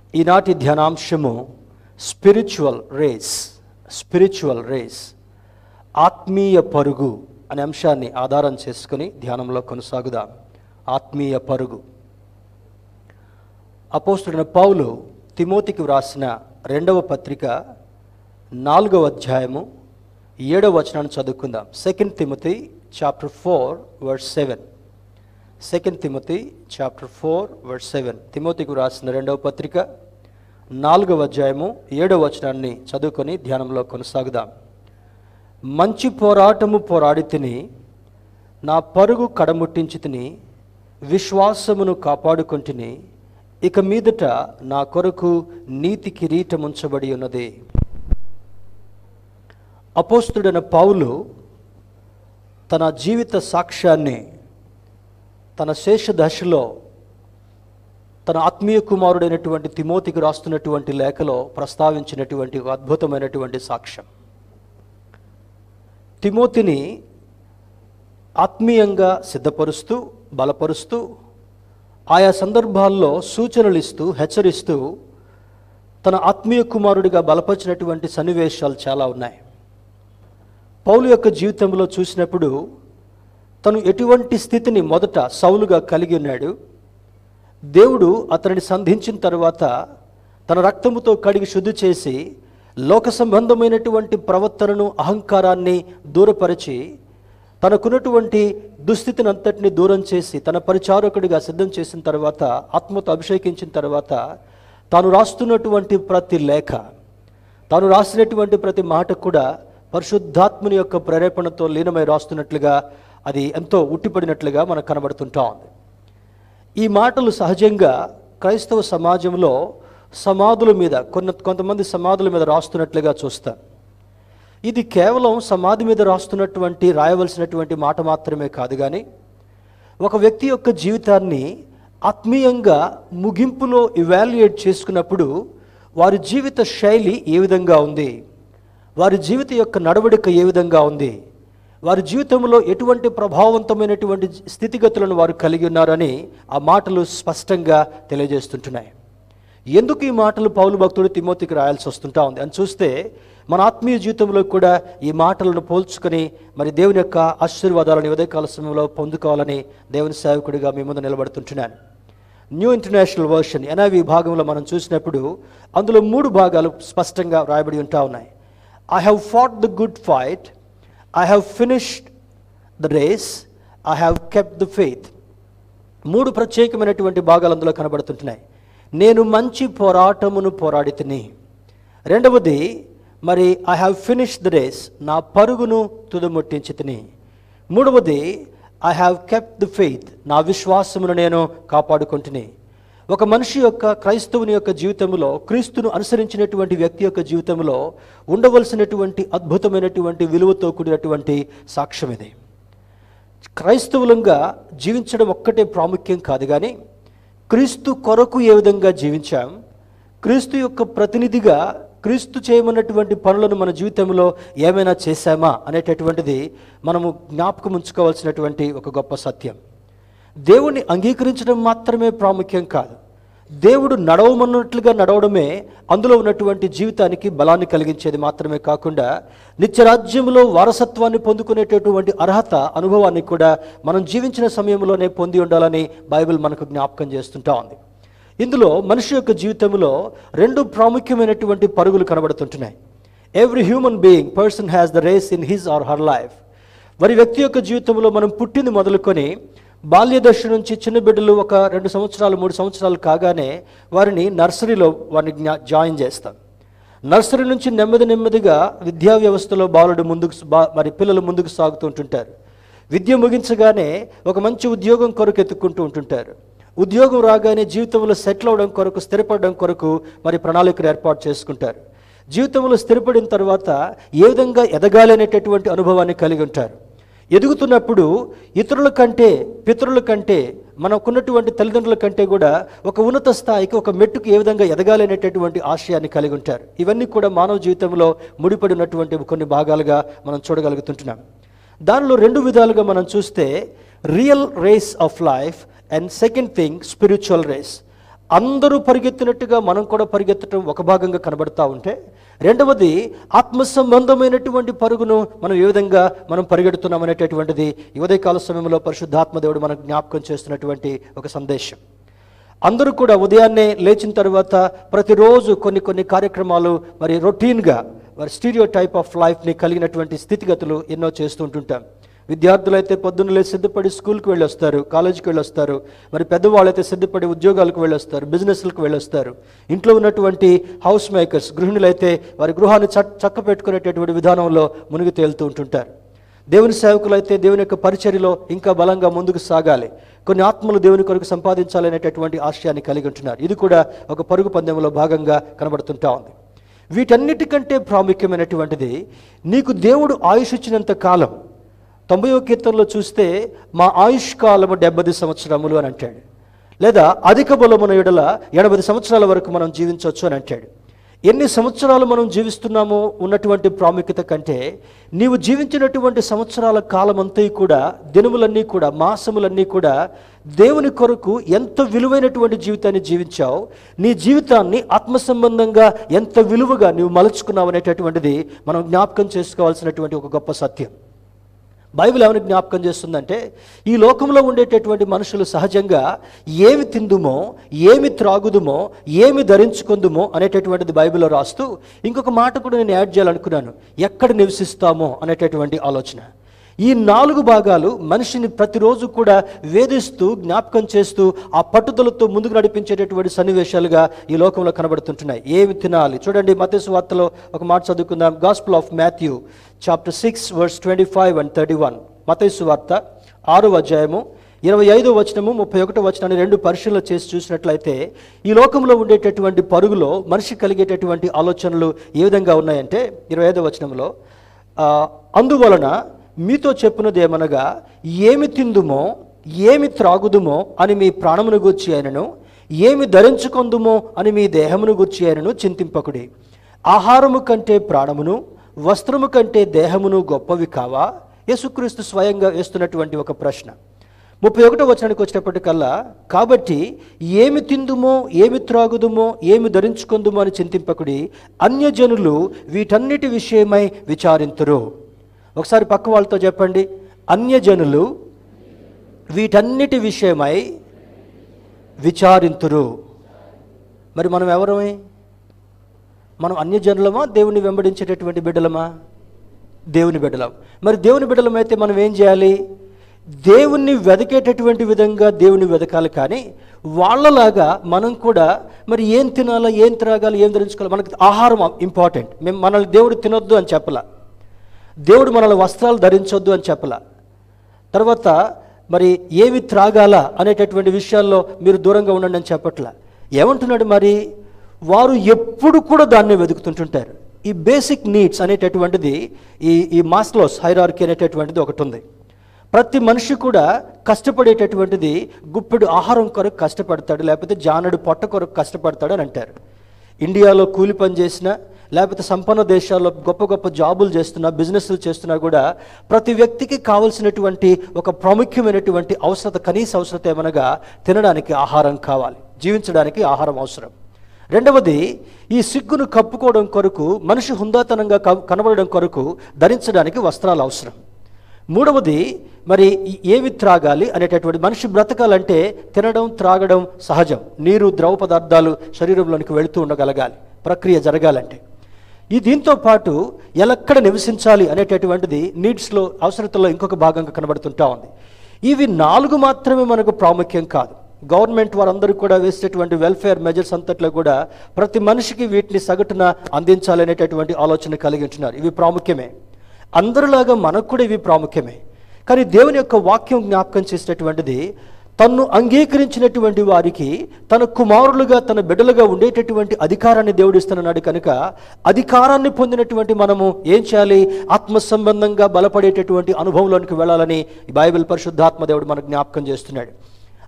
ఈనాటి ధ్యానాంశము spiritual race spiritual race ఆత్మీయ పరుగు అనే అంశాన్ని ఆధారం చేసుకుని ధ్యానంలో కొనసాగుదాం ఆత్మీయ పరుగు అపోస్తుడైన పౌలు తిమోతికి వ్రాసిన రెండవ పత్రిక నాలుగవ అధ్యాయము ఏడవ వచనాన్ని చదువుకుందాం second Timothy chapter four verse seven second Timothy chapter four verse seven తిమోతికి వ్రాసిన రెండవ పత్రిక నాలుగవ అధ్యాయము ఏడవ వచనాన్ని చదువుకొని ధ్యానంలో కొనసాగుదాం మంచి పోరాటము పోరాడి తిని నా పరుగు కడముట్టించి తిని విశ్వాసమును కాపాడుకొంటిని ఇక మీదట నా కొరకు నీతి కిరీటం ఉంచబడి ఉన్నది అపోస్తుడైన పౌలు తన జీవిత సాక్ష్యాన్ని తన శేష దశలో తన ఆత్మీయ కుమారుడైనటువంటి తిమోతికి రాస్తున్నటువంటి లేఖలో ప్రస్తావించినటువంటి ఒక అద్భుతమైనటువంటి సాక్ష్యం తిమోతిని ఆత్మీయంగా సిద్ధపరుస్తూ బలపరుస్తూ ఆయా సందర్భాల్లో సూచనలు ఇస్తూ హెచ్చరిస్తూ తన ఆత్మీయ కుమారుడిగా బలపరిచినటువంటి సన్నివేశాలు చాలా ఉన్నాయి పౌలు యొక్క జీవితంలో చూసినప్పుడు తను ఎటువంటి స్థితిని మొదట సౌలుగా కలిగి ఉన్నాడు దేవుడు అతనిని సంధించిన తర్వాత తన రక్తముతో కడిగి శుద్ధి చేసి లోక సంబంధమైనటువంటి ప్రవర్తనను అహంకారాన్ని దూరపరిచి తనకున్నటువంటి దుస్థితిని అంతటిని దూరం చేసి తన పరిచారకుడిగా సిద్ధం చేసిన తర్వాత ఆత్మతో అభిషేకించిన తర్వాత తాను రాస్తున్నటువంటి ప్రతి లేఖ తాను రాసినటువంటి ప్రతి మాట కూడా పరిశుద్ధాత్ముని యొక్క ప్రేరేపణతో లీనమై రాస్తున్నట్లుగా అది ఎంతో ఉట్టిపడినట్లుగా మనకు కనబడుతుంటా ఉంది ఈ మాటలు సహజంగా క్రైస్తవ సమాజంలో సమాధుల మీద కొన్ని కొంతమంది సమాధుల మీద రాస్తున్నట్లుగా చూస్తాం ఇది కేవలం సమాధి మీద రాస్తున్నటువంటి రాయవలసినటువంటి మాట మాత్రమే కాదు కానీ ఒక వ్యక్తి యొక్క జీవితాన్ని ఆత్మీయంగా ముగింపులో ఇవాల్యుయేట్ చేసుకున్నప్పుడు వారి జీవిత శైలి ఏ విధంగా ఉంది వారి జీవిత యొక్క నడవడిక ఏ విధంగా ఉంది వారి జీవితంలో ఎటువంటి ప్రభావవంతమైనటువంటి స్థితిగతులను వారు కలిగి ఉన్నారని ఆ మాటలు స్పష్టంగా తెలియజేస్తుంటున్నాయి ఎందుకు ఈ మాటలు పౌలు భక్తుడు తిమోతికి రాయాల్సి వస్తుంటా ఉంది అని చూస్తే మన ఆత్మీయ జీవితంలో కూడా ఈ మాటలను పోల్చుకొని మరి దేవుని యొక్క ఆశీర్వాదాలను ఉదయకాల సమయంలో పొందుకోవాలని దేవుని సేవకుడిగా మీ ముందు నిలబడుతుంటున్నాను న్యూ ఇంటర్నేషనల్ వర్షన్ ఎన్ఐవి భాగంలో మనం చూసినప్పుడు అందులో మూడు భాగాలు స్పష్టంగా రాయబడి ఉంటా ఉన్నాయి I have fought the good fight I have finished the race I have kept the faith మూడు ప్రత్యేకమైనటువంటి భాగాలు అందులో కనబడుతుంటున్నాయి నేను మంచి పోరాటమును పోరాడి తిని రెండవది మరి I have finish the race నా పరుగును తుదముట్టించి తిని మూడవది I have kept the faith నా విశ్వాసమును నేను కాపాడుకుంటుని ఒక మనిషి యొక్క క్రైస్తవుని యొక్క జీవితంలో క్రీస్తును అనుసరించినటువంటి వ్యక్తి యొక్క జీవితంలో ఉండవలసినటువంటి అద్భుతమైనటువంటి విలువతో కూడినటువంటి సాక్ష్యం ఇది క్రైస్తవులంగా జీవించడం ఒక్కటే ప్రాముఖ్యం కాదు కానీ క్రీస్తు కొరకు ఏ విధంగా జీవించాం క్రీస్తు యొక్క ప్రతినిధిగా క్రీస్తు చేయమన్నటువంటి పనులను మన జీవితంలో ఏమైనా చేశామా అనేటటువంటిది మనము జ్ఞాపకం ఉంచుకోవాల్సినటువంటి ఒక గొప్ప సత్యం దేవుణ్ణి అంగీకరించడం మాత్రమే ప్రాముఖ్యం కాదు దేవుడు నడవమన్నట్లుగా నడవడమే అందులో ఉన్నటువంటి జీవితానికి బలాన్ని కలిగించేది మాత్రమే కాకుండా నిత్యరాజ్యంలో వారసత్వాన్ని పొందుకునేటటువంటి అర్హత అనుభవాన్ని కూడా మనం జీవించిన సమయంలోనే పొంది ఉండాలని బైబిల్ మనకు జ్ఞాపకం చేస్తుంటా ఉంది ఇందులో మనిషి యొక్క జీవితంలో రెండు ప్రాముఖ్యమైనటువంటి పరుగులు కనబడుతుంటున్నాయి every human being person has the race in his or her life మరి వ్యక్తి యొక్క జీవితంలో మనం పుట్టింది మొదలుకొని బాల్య దశ నుంచి చిన్న బిడ్డలు ఒక రెండు సంవత్సరాలు మూడు సంవత్సరాలు కాగానే వారిని నర్సరీలో వారిని జ్ఞా జాయిన్ చేస్తాం నర్సరీ నుంచి నెమ్మది నెమ్మదిగా విద్యా వ్యవస్థలో బాలుడు ముందుకు స- బా మరి పిల్లలు ముందుకు సాగుతూ ఉంటుంటారు విద్య ముగించగానే ఒక మంచి ఉద్యోగం కొరకు ఎత్తుక్కుంటూ ఉంటుంటారు ఉద్యోగం రాగానే జీవితంలో సెటిల్ అవడం కొరకు స్థిరపడడం కొరకు మరి ప్రణాళికలు ఏర్పాటు చేసుకుంటారు జీవితంలో స్థిరపడిన తర్వాత ఏ విధంగా ఎదగాలి అనేటటువంటి అనుభవాన్ని కలిగి ఉంటారు ఎదుగుతున్నప్పుడు ఇతరుల కంటే పితరుల కంటే మనకున్నటువంటి తల్లిదండ్రుల కంటే కూడా ఒక ఉన్నత స్థాయికి ఒక మెట్టుకు ఏ విధంగా ఎదగాలి అనేటటువంటి ఆశయాన్ని కలిగి ఉంటారు ఇవన్నీ కూడా మానవ జీవితంలో ముడిపడి ఉన్నటువంటి కొన్ని భాగాలుగా మనం చూడగలుగుతుంటున్నాం దానిలో రెండు విధాలుగా మనం చూస్తే real race of life and second thing spiritual race అందరూ పరిగెత్తినట్టుగా మనం కూడా పరిగెత్తడం ఒక భాగంగా కనబడతా ఉంటే రెండవది ఆత్మ సంబంధమైనటువంటి పరుగును మనం ఏ విధంగా మనం పరిగెడుతున్నాం అనేటటువంటిది ఈ ఉదయకాల సమయంలో పరిశుద్ధాత్మ దేవుడు మనకు జ్ఞాపకం చేస్తున్నటువంటి ఒక సందేశం అందరూ కూడా ఉదయాన్నే లేచిన తర్వాత ప్రతిరోజు కొన్ని కొన్ని కార్యక్రమాలు మరి రొటీన్గా మరి స్టీరియో టైప్ ఆఫ్ లైఫ్ని కలిగినటువంటి స్థితిగతులు ఎన్నో చేస్తూ ఉంటుంటాం విద్యార్థులు అయితే పొద్దున్న లేచి సిద్ధపడి స్కూల్కి వెళ్ళొస్తారు కాలేజీకి వెళ్ళొస్తారు మరి పెద్దవాళ్ళు అయితే సిద్ధపడి ఉద్యోగాలకు వెళ్ళొస్తారు బిజినెస్లకు వెళ్ళొస్తారు ఇంట్లో ఉన్నటువంటి హౌస్ మేకర్స్ గృహిణులైతే వారి గృహాన్ని చ చక్క పెట్టుకునేటటువంటి విధానంలో మునిగి తేలుతూ ఉంటుంటారు దేవుని సేవకులు అయితే దేవుని యొక్క పరిచర్యలో ఇంకా బలంగా ముందుకు సాగాలి కొన్ని ఆత్మలు దేవుని కొరకు సంపాదించాలనేటటువంటి ఆశయాన్ని కలిగి ఉంటున్నారు ఇది కూడా ఒక పరుగు పందెంలో భాగంగా కనబడుతుంటా ఉంది వీటన్నిటికంటే ప్రాముఖ్యమైనటువంటిది నీకు దేవుడు ఆయుష్ ఇచ్చినంత కాలం తొంభైవ కీర్తనలో చూస్తే మా ఆయుష్ కాలము డెబ్బది సంవత్సరములు అని అంటాడు లేదా అధిక బలమున ఎడల ఎనభై సంవత్సరాల వరకు మనం జీవించవచ్చు అని అంటాడు ఎన్ని సంవత్సరాలు మనం జీవిస్తున్నామో ఉన్నటువంటి ప్రాముఖ్యత కంటే నీవు జీవించినటువంటి సంవత్సరాల కాలమంతా కూడా దినములన్నీ కూడా మాసములన్నీ కూడా దేవుని కొరకు ఎంత విలువైనటువంటి జీవితాన్ని జీవించావు నీ జీవితాన్ని ఆత్మ సంబంధంగా ఎంత విలువగా నీవు మలుచుకున్నావు అనేటటువంటిది మనం జ్ఞాపకం చేసుకోవాల్సినటువంటి ఒక గొప్ప సత్యం బైబిల్ ఏమైనా జ్ఞాపకం చేస్తుందంటే ఈ లోకంలో ఉండేటటువంటి మనుషులు సహజంగా ఏమి తిందుమో ఏమి త్రాగుదుమో ఏమి ధరించుకుందుమో అనేటటువంటిది బైబిల్లో రాస్తూ ఇంకొక మాట కూడా నేను యాడ్ చేయాలనుకున్నాను ఎక్కడ నివసిస్తామో అనేటటువంటి ఆలోచన ఈ నాలుగు భాగాలు మనిషిని ప్రతిరోజు కూడా వేధిస్తూ జ్ఞాపకం చేస్తూ ఆ పట్టుదలతో ముందుకు నడిపించేటటువంటి సన్నివేశాలుగా ఈ లోకంలో కనబడుతుంటున్నాయి ఏమి తినాలి చూడండి మతేసు వార్తలో ఒక మాట చదువుకుందాం gospel of Matthew chapter six verse twenty five and thirty one మతేసు వార్త ఆరో అధ్యాయము ఇరవై ఐదో వచనము ముప్పై ఒకటో వచనాన్ని రెండు పరిశీలన చేసి చూసినట్లయితే ఈ లోకంలో ఉండేటటువంటి పరుగులో మనిషి కలిగేటటువంటి ఆలోచనలు ఏ విధంగా ఉన్నాయంటే ఇరవై ఐదో వచనంలో ఆ, అందువలన మీతో చెప్పున్నది ఏమనగా ఏమి తిందుమో ఏమి త్రాగుదుమో అని మీ ప్రాణమును గూర్చి అయినను ఏమి ధరించుకొందుమో అని మీ దేహమును గూర్చి అయినను చింతింపకుడి ఆహారము కంటే ప్రాణమును వస్త్రము కంటే దేహమును గొప్పవి కావా యేసుక్రీస్తు స్వయంగా వేస్తున్నటువంటి ఒక ప్రశ్న ముప్పై ఒకటో వచనానికి వచ్చినప్పటికల్లా కాబట్టి ఏమి తిందుమో ఏమి త్రాగుదుమో ఏమి ధరించుకుందుమో అని చింతింపకుడి అన్యజనులు వీటన్నిటి విషయమై విచారింతురు ఒకసారి పక్క వాళ్ళతో చెప్పండి అన్యజనులు వీటన్నిటి విషయమై విచారింతురు మరి మనం ఎవరమే మనం అన్యజనులమా దేవుని వెంబడించేటటువంటి బిడ్డలమా దేవుని బిడ్డలం మరి దేవుని బిడ్డలమైతే మనం ఏం చేయాలి దేవుణ్ణి వెదకేటటువంటి విధంగా దేవుని వెదకాలి కానీ వాళ్ళలాగా మనం కూడా మరి ఏం తినాలా ఏం త్రాగాలి ఏం ధరించుకోవాలి మనకి ఆహారం ఇంపార్టెంట్ మేము మనల్ని దేవుడు తినొద్దు అని చెప్పలా దేవుడు మనల్ని వస్త్రాలు ధరించొద్దు అని చెప్పలా తర్వాత మరి ఏమి త్రాగాల అనేటటువంటి విషయాల్లో మీరు దూరంగా ఉండండి అని చెప్పట్లా ఏమంటున్నాడు మరి వారు ఎప్పుడు కూడా దాన్ని వెతుకుతుంటుంటారు ఈ బేసిక్ నీడ్స్ అనేటటువంటిది ఈ ఈ మాస్లోస్ హైరార్కీ అనేటటువంటిది ఒకటి ఉంది ప్రతి మనిషి కూడా కష్టపడేటటువంటిది గుప్పెడు ఆహారం కొరకు కష్టపడతాడు లేకపోతే జానడు పొట్ట కొరకు కష్టపడతాడు అని అంటారు ఇండియాలో కూలి పని చేసినా లేకపోతే సంపన్న దేశాల్లో గొప్ప గొప్ప జాబులు చేస్తున్నా బిజినెస్లు చేస్తున్నా కూడా ప్రతి వ్యక్తికి కావలసినటువంటి ఒక ప్రాముఖ్యమైనటువంటి అవసరత కనీస అవసరత ఏమనగా తినడానికి ఆహారం కావాలి జీవించడానికి ఆహారం అవసరం రెండవది ఈ సిగ్గును కప్పుకోవడం కొరకు మనిషి హుందాతనంగా క- కనబడడం కొరకు ధరించడానికి వస్త్రాలు అవసరం మూడవది మరి ఈ- ఏమి త్రాగాలి అనేటటువంటి మనిషి బ్రతకాలంటే తినడం త్రాగడం సహజం నీరు ద్రవ పదార్థాలు శరీరంలోనికి వెళుతూ ఉండగలగాలి ప్రక్రియ జరగాలంటే ఈ దీంతో పాటు ఎలక్కడ నివసించాలి అనేటటువంటిది నీడ్స్లో అవసరతలో ఇంకొక భాగంగా కనబడుతుంటా ఉంది ఇవి నాలుగు మాత్రమే మనకు ప్రాముఖ్యం కాదు గవర్నమెంట్ వారందరూ కూడా వేసేటటువంటి వెల్ఫేర్ మెజర్స్ అంతట్లో కూడా ప్రతి మనిషికి వీటిని సగటున అందించాలనేటటువంటి ఆలోచన కలిగి ఉంటున్నారు ఇవి ప్రాముఖ్యమే అందరిలాగా మనకు కూడా ఇవి ప్రాముఖ్యమే కానీ దేవుని యొక్క వాక్యం జ్ఞాపకం చేసినటువంటిది తన్ను అంగీకరించినటువంటి వారికి తన కుమారులుగా తన బిడ్డలుగా ఉండేటటువంటి అధికారాన్ని దేవుడిస్తున్నాడు కనుక అధికారాన్ని పొందినటువంటి మనము ఏం చేయాలి ఆత్మ సంబంధంగా బలపడేటటువంటి అనుభవంలోనికి వెళ్ళాలని ఈ బైబిల్ పరిశుద్ధాత్మ దేవుడు మనకు జ్ఞాపకం చేస్తున్నాడు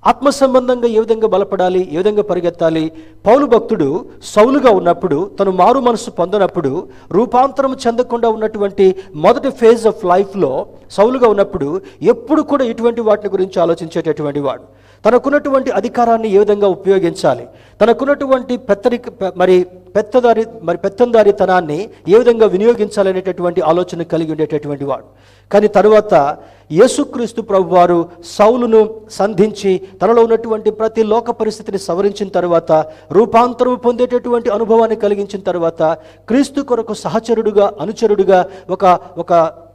ఆత్మ సంబంధంగా ఏ విధంగా బలపడాలి ఏ విధంగా పరిగెత్తాలి పౌలు భక్తుడు సౌలుగా ఉన్నప్పుడు తను మారు మనసు పొందనప్పుడు రూపాంతరం చెందకుండా ఉన్నటువంటి మొదటి ఫేజ్ ఆఫ్ లైఫ్లో సౌలుగా ఉన్నప్పుడు ఎప్పుడు కూడా ఇటువంటి వాటిని గురించి ఆలోచించేటటువంటి వాడు తనకున్నటువంటి అధికారాన్ని ఏ విధంగా ఉపయోగించాలి తనకున్నటువంటి పెత్తరిక పె- మరి పెత్తదారి మరి పెత్తందారితనాన్ని ఏ విధంగా వినియోగించాలనేటటువంటి ఆలోచన కలిగి ఉండేటటువంటి వాడు కానీ తరువాత యేసుక్రీస్తు ప్రభు వారు సౌలును సంధించి తనలో ఉన్నటువంటి ప్రతి లోక పరిస్థితిని సవరించిన తర్వాత రూపాంతరం పొందేటటువంటి అనుభవాన్ని కలిగించిన తర్వాత క్రీస్తు కొరకు సహచరుడుగా అనుచరుడుగా ఒక ఒక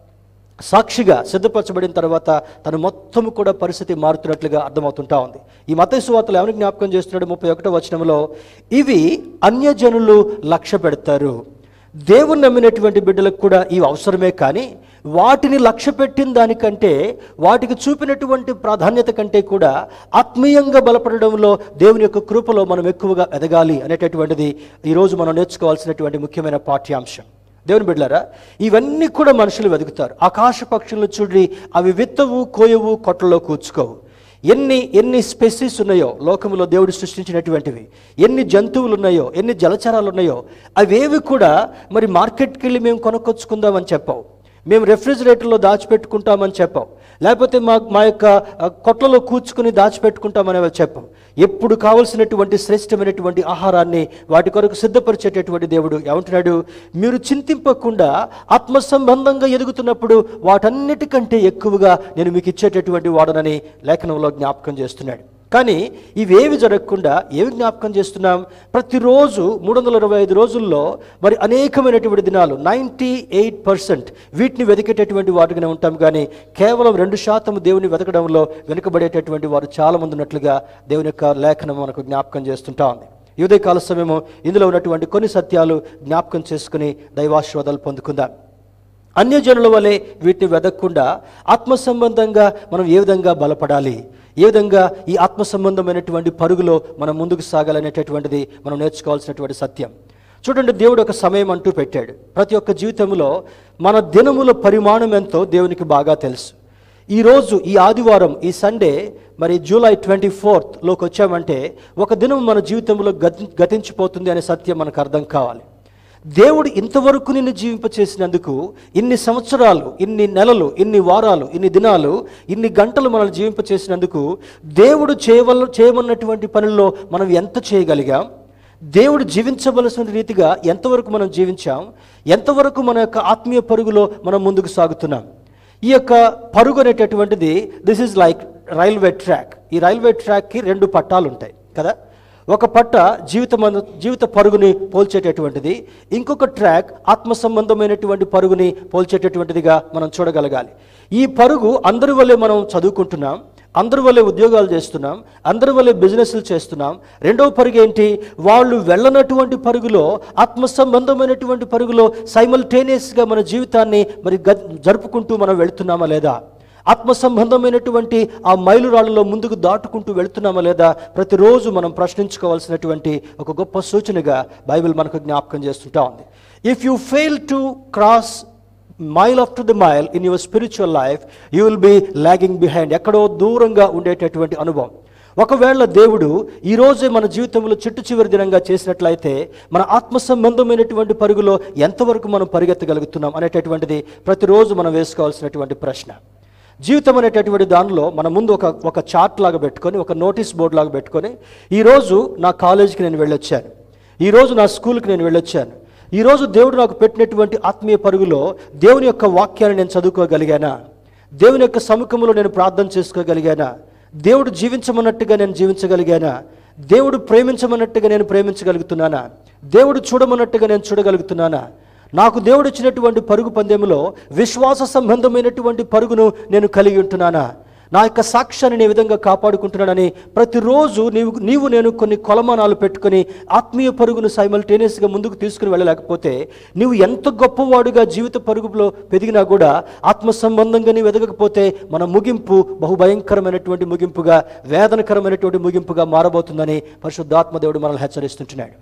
సాక్షిగా సిద్ధపరచబడిన తర్వాత తను మొత్తం కూడా పరిస్థితి మారుతున్నట్లుగా అర్థమవుతుంటా ఉంది ఈ మత సువార్తలు ఎవరిని జ్ఞాపకం చేస్తున్నాడు ముప్పై ఒకటో వచనంలో ఇవి అన్యజనులు లక్ష్య పెడతారు దేవుని నమ్మినటువంటి బిడ్డలకు కూడా ఇవి అవసరమే కానీ వాటిని లక్ష్య పెట్టిన దానికంటే వాటికి చూపినటువంటి ప్రాధాన్యత కంటే కూడా ఆత్మీయంగా బలపడడంలో దేవుని యొక్క కృపలో మనం ఎక్కువగా ఎదగాలి అనేటటువంటిది ఈరోజు మనం నేర్చుకోవాల్సినటువంటి ముఖ్యమైన పాఠ్యాంశం దేవుని బిడ్డలారా ఇవన్నీ కూడా మనుషులు వెతుకుతారు ఆకాశ పక్షులను చూడి అవి విత్తవు కోయవు కొట్టలో కూర్చుకోవు ఎన్ని ఎన్ని స్పెసిస్ ఉన్నాయో లోకంలో దేవుడు సృష్టించినటువంటివి ఎన్ని జంతువులు ఉన్నాయో ఎన్ని జలచరాలు ఉన్నాయో అవేవి కూడా మరి మార్కెట్కి వెళ్ళి మేము కొనుక్కొచ్చుకుందామని చెప్పావు మేము రెఫ్రిజిరేటర్లో దాచిపెట్టుకుంటామని చెప్పాం లేకపోతే మా మా యొక్క ఆ, కొట్లలో కూర్చుకుని దాచిపెట్టుకుంటామని చెప్పాం ఎప్పుడు కావలసినటువంటి శ్రేష్టమైనటువంటి ఆహారాన్ని వాటి కొరకు సిద్ధపరిచేటటువంటి దేవుడు ఏమంటున్నాడు మీరు చింతింపకుండా ఆత్మ సంబంధంగా ఎదుగుతున్నప్పుడు వాటన్నిటికంటే ఎక్కువగా నేను మీకు ఇచ్చేటటువంటి వాడనని లేఖనంలో జ్ఞాపకం చేస్తున్నాడు కానీ ఇవేవి జరగకుండా ఏవి జ్ఞాపకం చేస్తున్నాం ప్రతిరోజు మూడు వందల ఇరవై ఐదు రోజుల్లో మరి అనేకమైనటువంటి దినాలు నైంటీ ఎయిట్ పర్సెంట్ వీటిని వెతికేటటువంటి వాటిగానే ఉంటాం కానీ కేవలం రెండు శాతం దేవుని వెతకడంలో వెనుకబడేటటువంటి వారు చాలామంది ఉన్నట్లుగా దేవుని యొక్క లేఖనం మనకు జ్ఞాపకం చేస్తుంటా ఉంది ఈ ఉదయకాల సమయము ఇందులో ఉన్నటువంటి కొన్ని సత్యాలు జ్ఞాపకం చేసుకుని దైవాశీర్వాదాలు పొందుకుందాం అన్యజనుల వలె వీటిని వెదక్కుండా ఆత్మ సంబంధంగా మనం ఏ విధంగా బలపడాలి ఏ విధంగా ఈ ఆత్మ సంబంధమైనటువంటి పరుగులో మనం ముందుకు సాగాలనేటటువంటిది మనం నేర్చుకోవాల్సినటువంటి సత్యం చూడండి దేవుడు ఒక సమయం అంటూ పెట్టాడు ప్రతి ఒక్క జీవితంలో మన దినముల పరిమాణం ఎంతో దేవునికి బాగా తెలుసు ఈరోజు ఈ ఆదివారం ఈ సండే మరి జూలై ట్వంటీ ఫోర్త్లోకి వచ్చామంటే ఒక దినం మన జీవితంలో గతి గతించిపోతుంది అనే సత్యం మనకు అర్థం కావాలి దేవుడు ఇంతవరకు నిన్ను జీవింపచేసినందుకు ఇన్ని సంవత్సరాలు ఇన్ని నెలలు ఇన్ని వారాలు ఇన్ని దినాలు ఇన్ని గంటలు మనల్ని జీవింపచేసినందుకు దేవుడు చేయవల చేయమన్నటువంటి పనుల్లో మనం ఎంత చేయగలిగాం దేవుడు జీవించవలసిన రీతిగా ఎంతవరకు మనం జీవించాం ఎంతవరకు మన యొక్క ఆత్మీయ పరుగులో మనం ముందుకు సాగుతున్నాం ఈ యొక్క పరుగు అనేటటువంటిది this is like railway track ఈ రైల్వే ట్రాక్కి రెండు పట్టాలు ఉంటాయి కదా ఒక పట్ట జీవిత జీవిత పరుగుని పోల్చేటటువంటిది ఇంకొక ట్రాక్ ఆత్మ సంబంధమైనటువంటి పరుగుని పోల్చేటటువంటిదిగా మనం చూడగలగాలి ఈ పరుగు అందరి వల్లే మనం చదువుకుంటున్నాం అందరి వల్లే ఉద్యోగాలు చేస్తున్నాం అందరి వల్లే బిజినెస్లు చేస్తున్నాం రెండవ పరుగు ఏంటి వాళ్ళు వెళ్ళనటువంటి పరుగులో ఆత్మ సంబంధమైనటువంటి పరుగులో సైమల్టేనియస్గా మన జీవితాన్ని మరి గ జరుపుకుంటూ మనం వెళ్తున్నామా లేదా ఆత్మ సంబంధమైనటువంటి ఆ మైలురాళ్ళలో ముందుకు దాటుకుంటూ వెళ్తున్నామా లేదా ప్రతిరోజు మనం ప్రశ్నించుకోవాల్సినటువంటి ఒక గొప్ప సూచనగా బైబిల్ మనకు జ్ఞాపకం చేస్తుంటా ఉంది if you fail to cross mile after the mile in your spiritual life you will be lagging behind ఎక్కడో దూరంగా ఉండేటటువంటి అనుభవం ఒకవేళ దేవుడు ఈ రోజే మన జీవితంలో చిట్టు చివరి దినంగా చేసినట్లయితే మన ఆత్మ సంబంధమైనటువంటి పరుగులో ఎంతవరకు మనం పరిగెత్తగలుగుతున్నాం అనేటటువంటిది ప్రతిరోజు మనం వేసుకోవాల్సినటువంటి ప్రశ్న జీవితం అనేటటువంటి దానిలో మన ముందు ఒక ఒక చార్ట్ లాగా పెట్టుకొని ఒక నోటీస్ బోర్డు లాగా పెట్టుకొని ఈరోజు నా కాలేజీకి నేను వెళ్ళొచ్చాను ఈరోజు నా స్కూల్కి నేను వెళ్ళొచ్చాను ఈరోజు దేవుడు నాకు పెట్టినటువంటి ఆత్మీయ పరుగులో దేవుని యొక్క వాక్యాన్ని నేను చదువుకోగలిగానా దేవుని యొక్క సముఖంలో నేను ప్రార్థన చేసుకోగలిగానా దేవుడు జీవించమన్నట్టుగా నేను జీవించగలిగానా దేవుడు ప్రేమించమన్నట్టుగా నేను ప్రేమించగలుగుతున్నానా దేవుడు చూడమన్నట్టుగా నేను చూడగలుగుతున్నానా నాకు దేవుడు ఇచ్చినటువంటి పరుగు పందెంలో విశ్వాస సంబంధమైనటువంటి పరుగును నేను కలిగి ఉంటున్నానా నా యొక్క సాక్ష్యాన్ని నేను ఈ విధంగా కాపాడుకుంటున్నానని ప్రతిరోజు నీవు నీవు నేను కొన్ని కొలమానాలు పెట్టుకొని ఆత్మీయ పరుగును సైమల్టేనియస్గా ముందుకు తీసుకుని వెళ్ళలేకపోతే నీవు ఎంత గొప్పవాడుగా జీవిత పరుగులో పెరిగినా కూడా ఆత్మ సంబంధంగా నీవు ఎదగకపోతే మన ముగింపు బహుభయంకరమైనటువంటి ముగింపుగా వేదనకరమైనటువంటి ముగింపుగా మారబోతుందని పరిశుద్ధాత్మ దేవుడు మనల్ని హెచ్చరిస్తుంటున్నాడు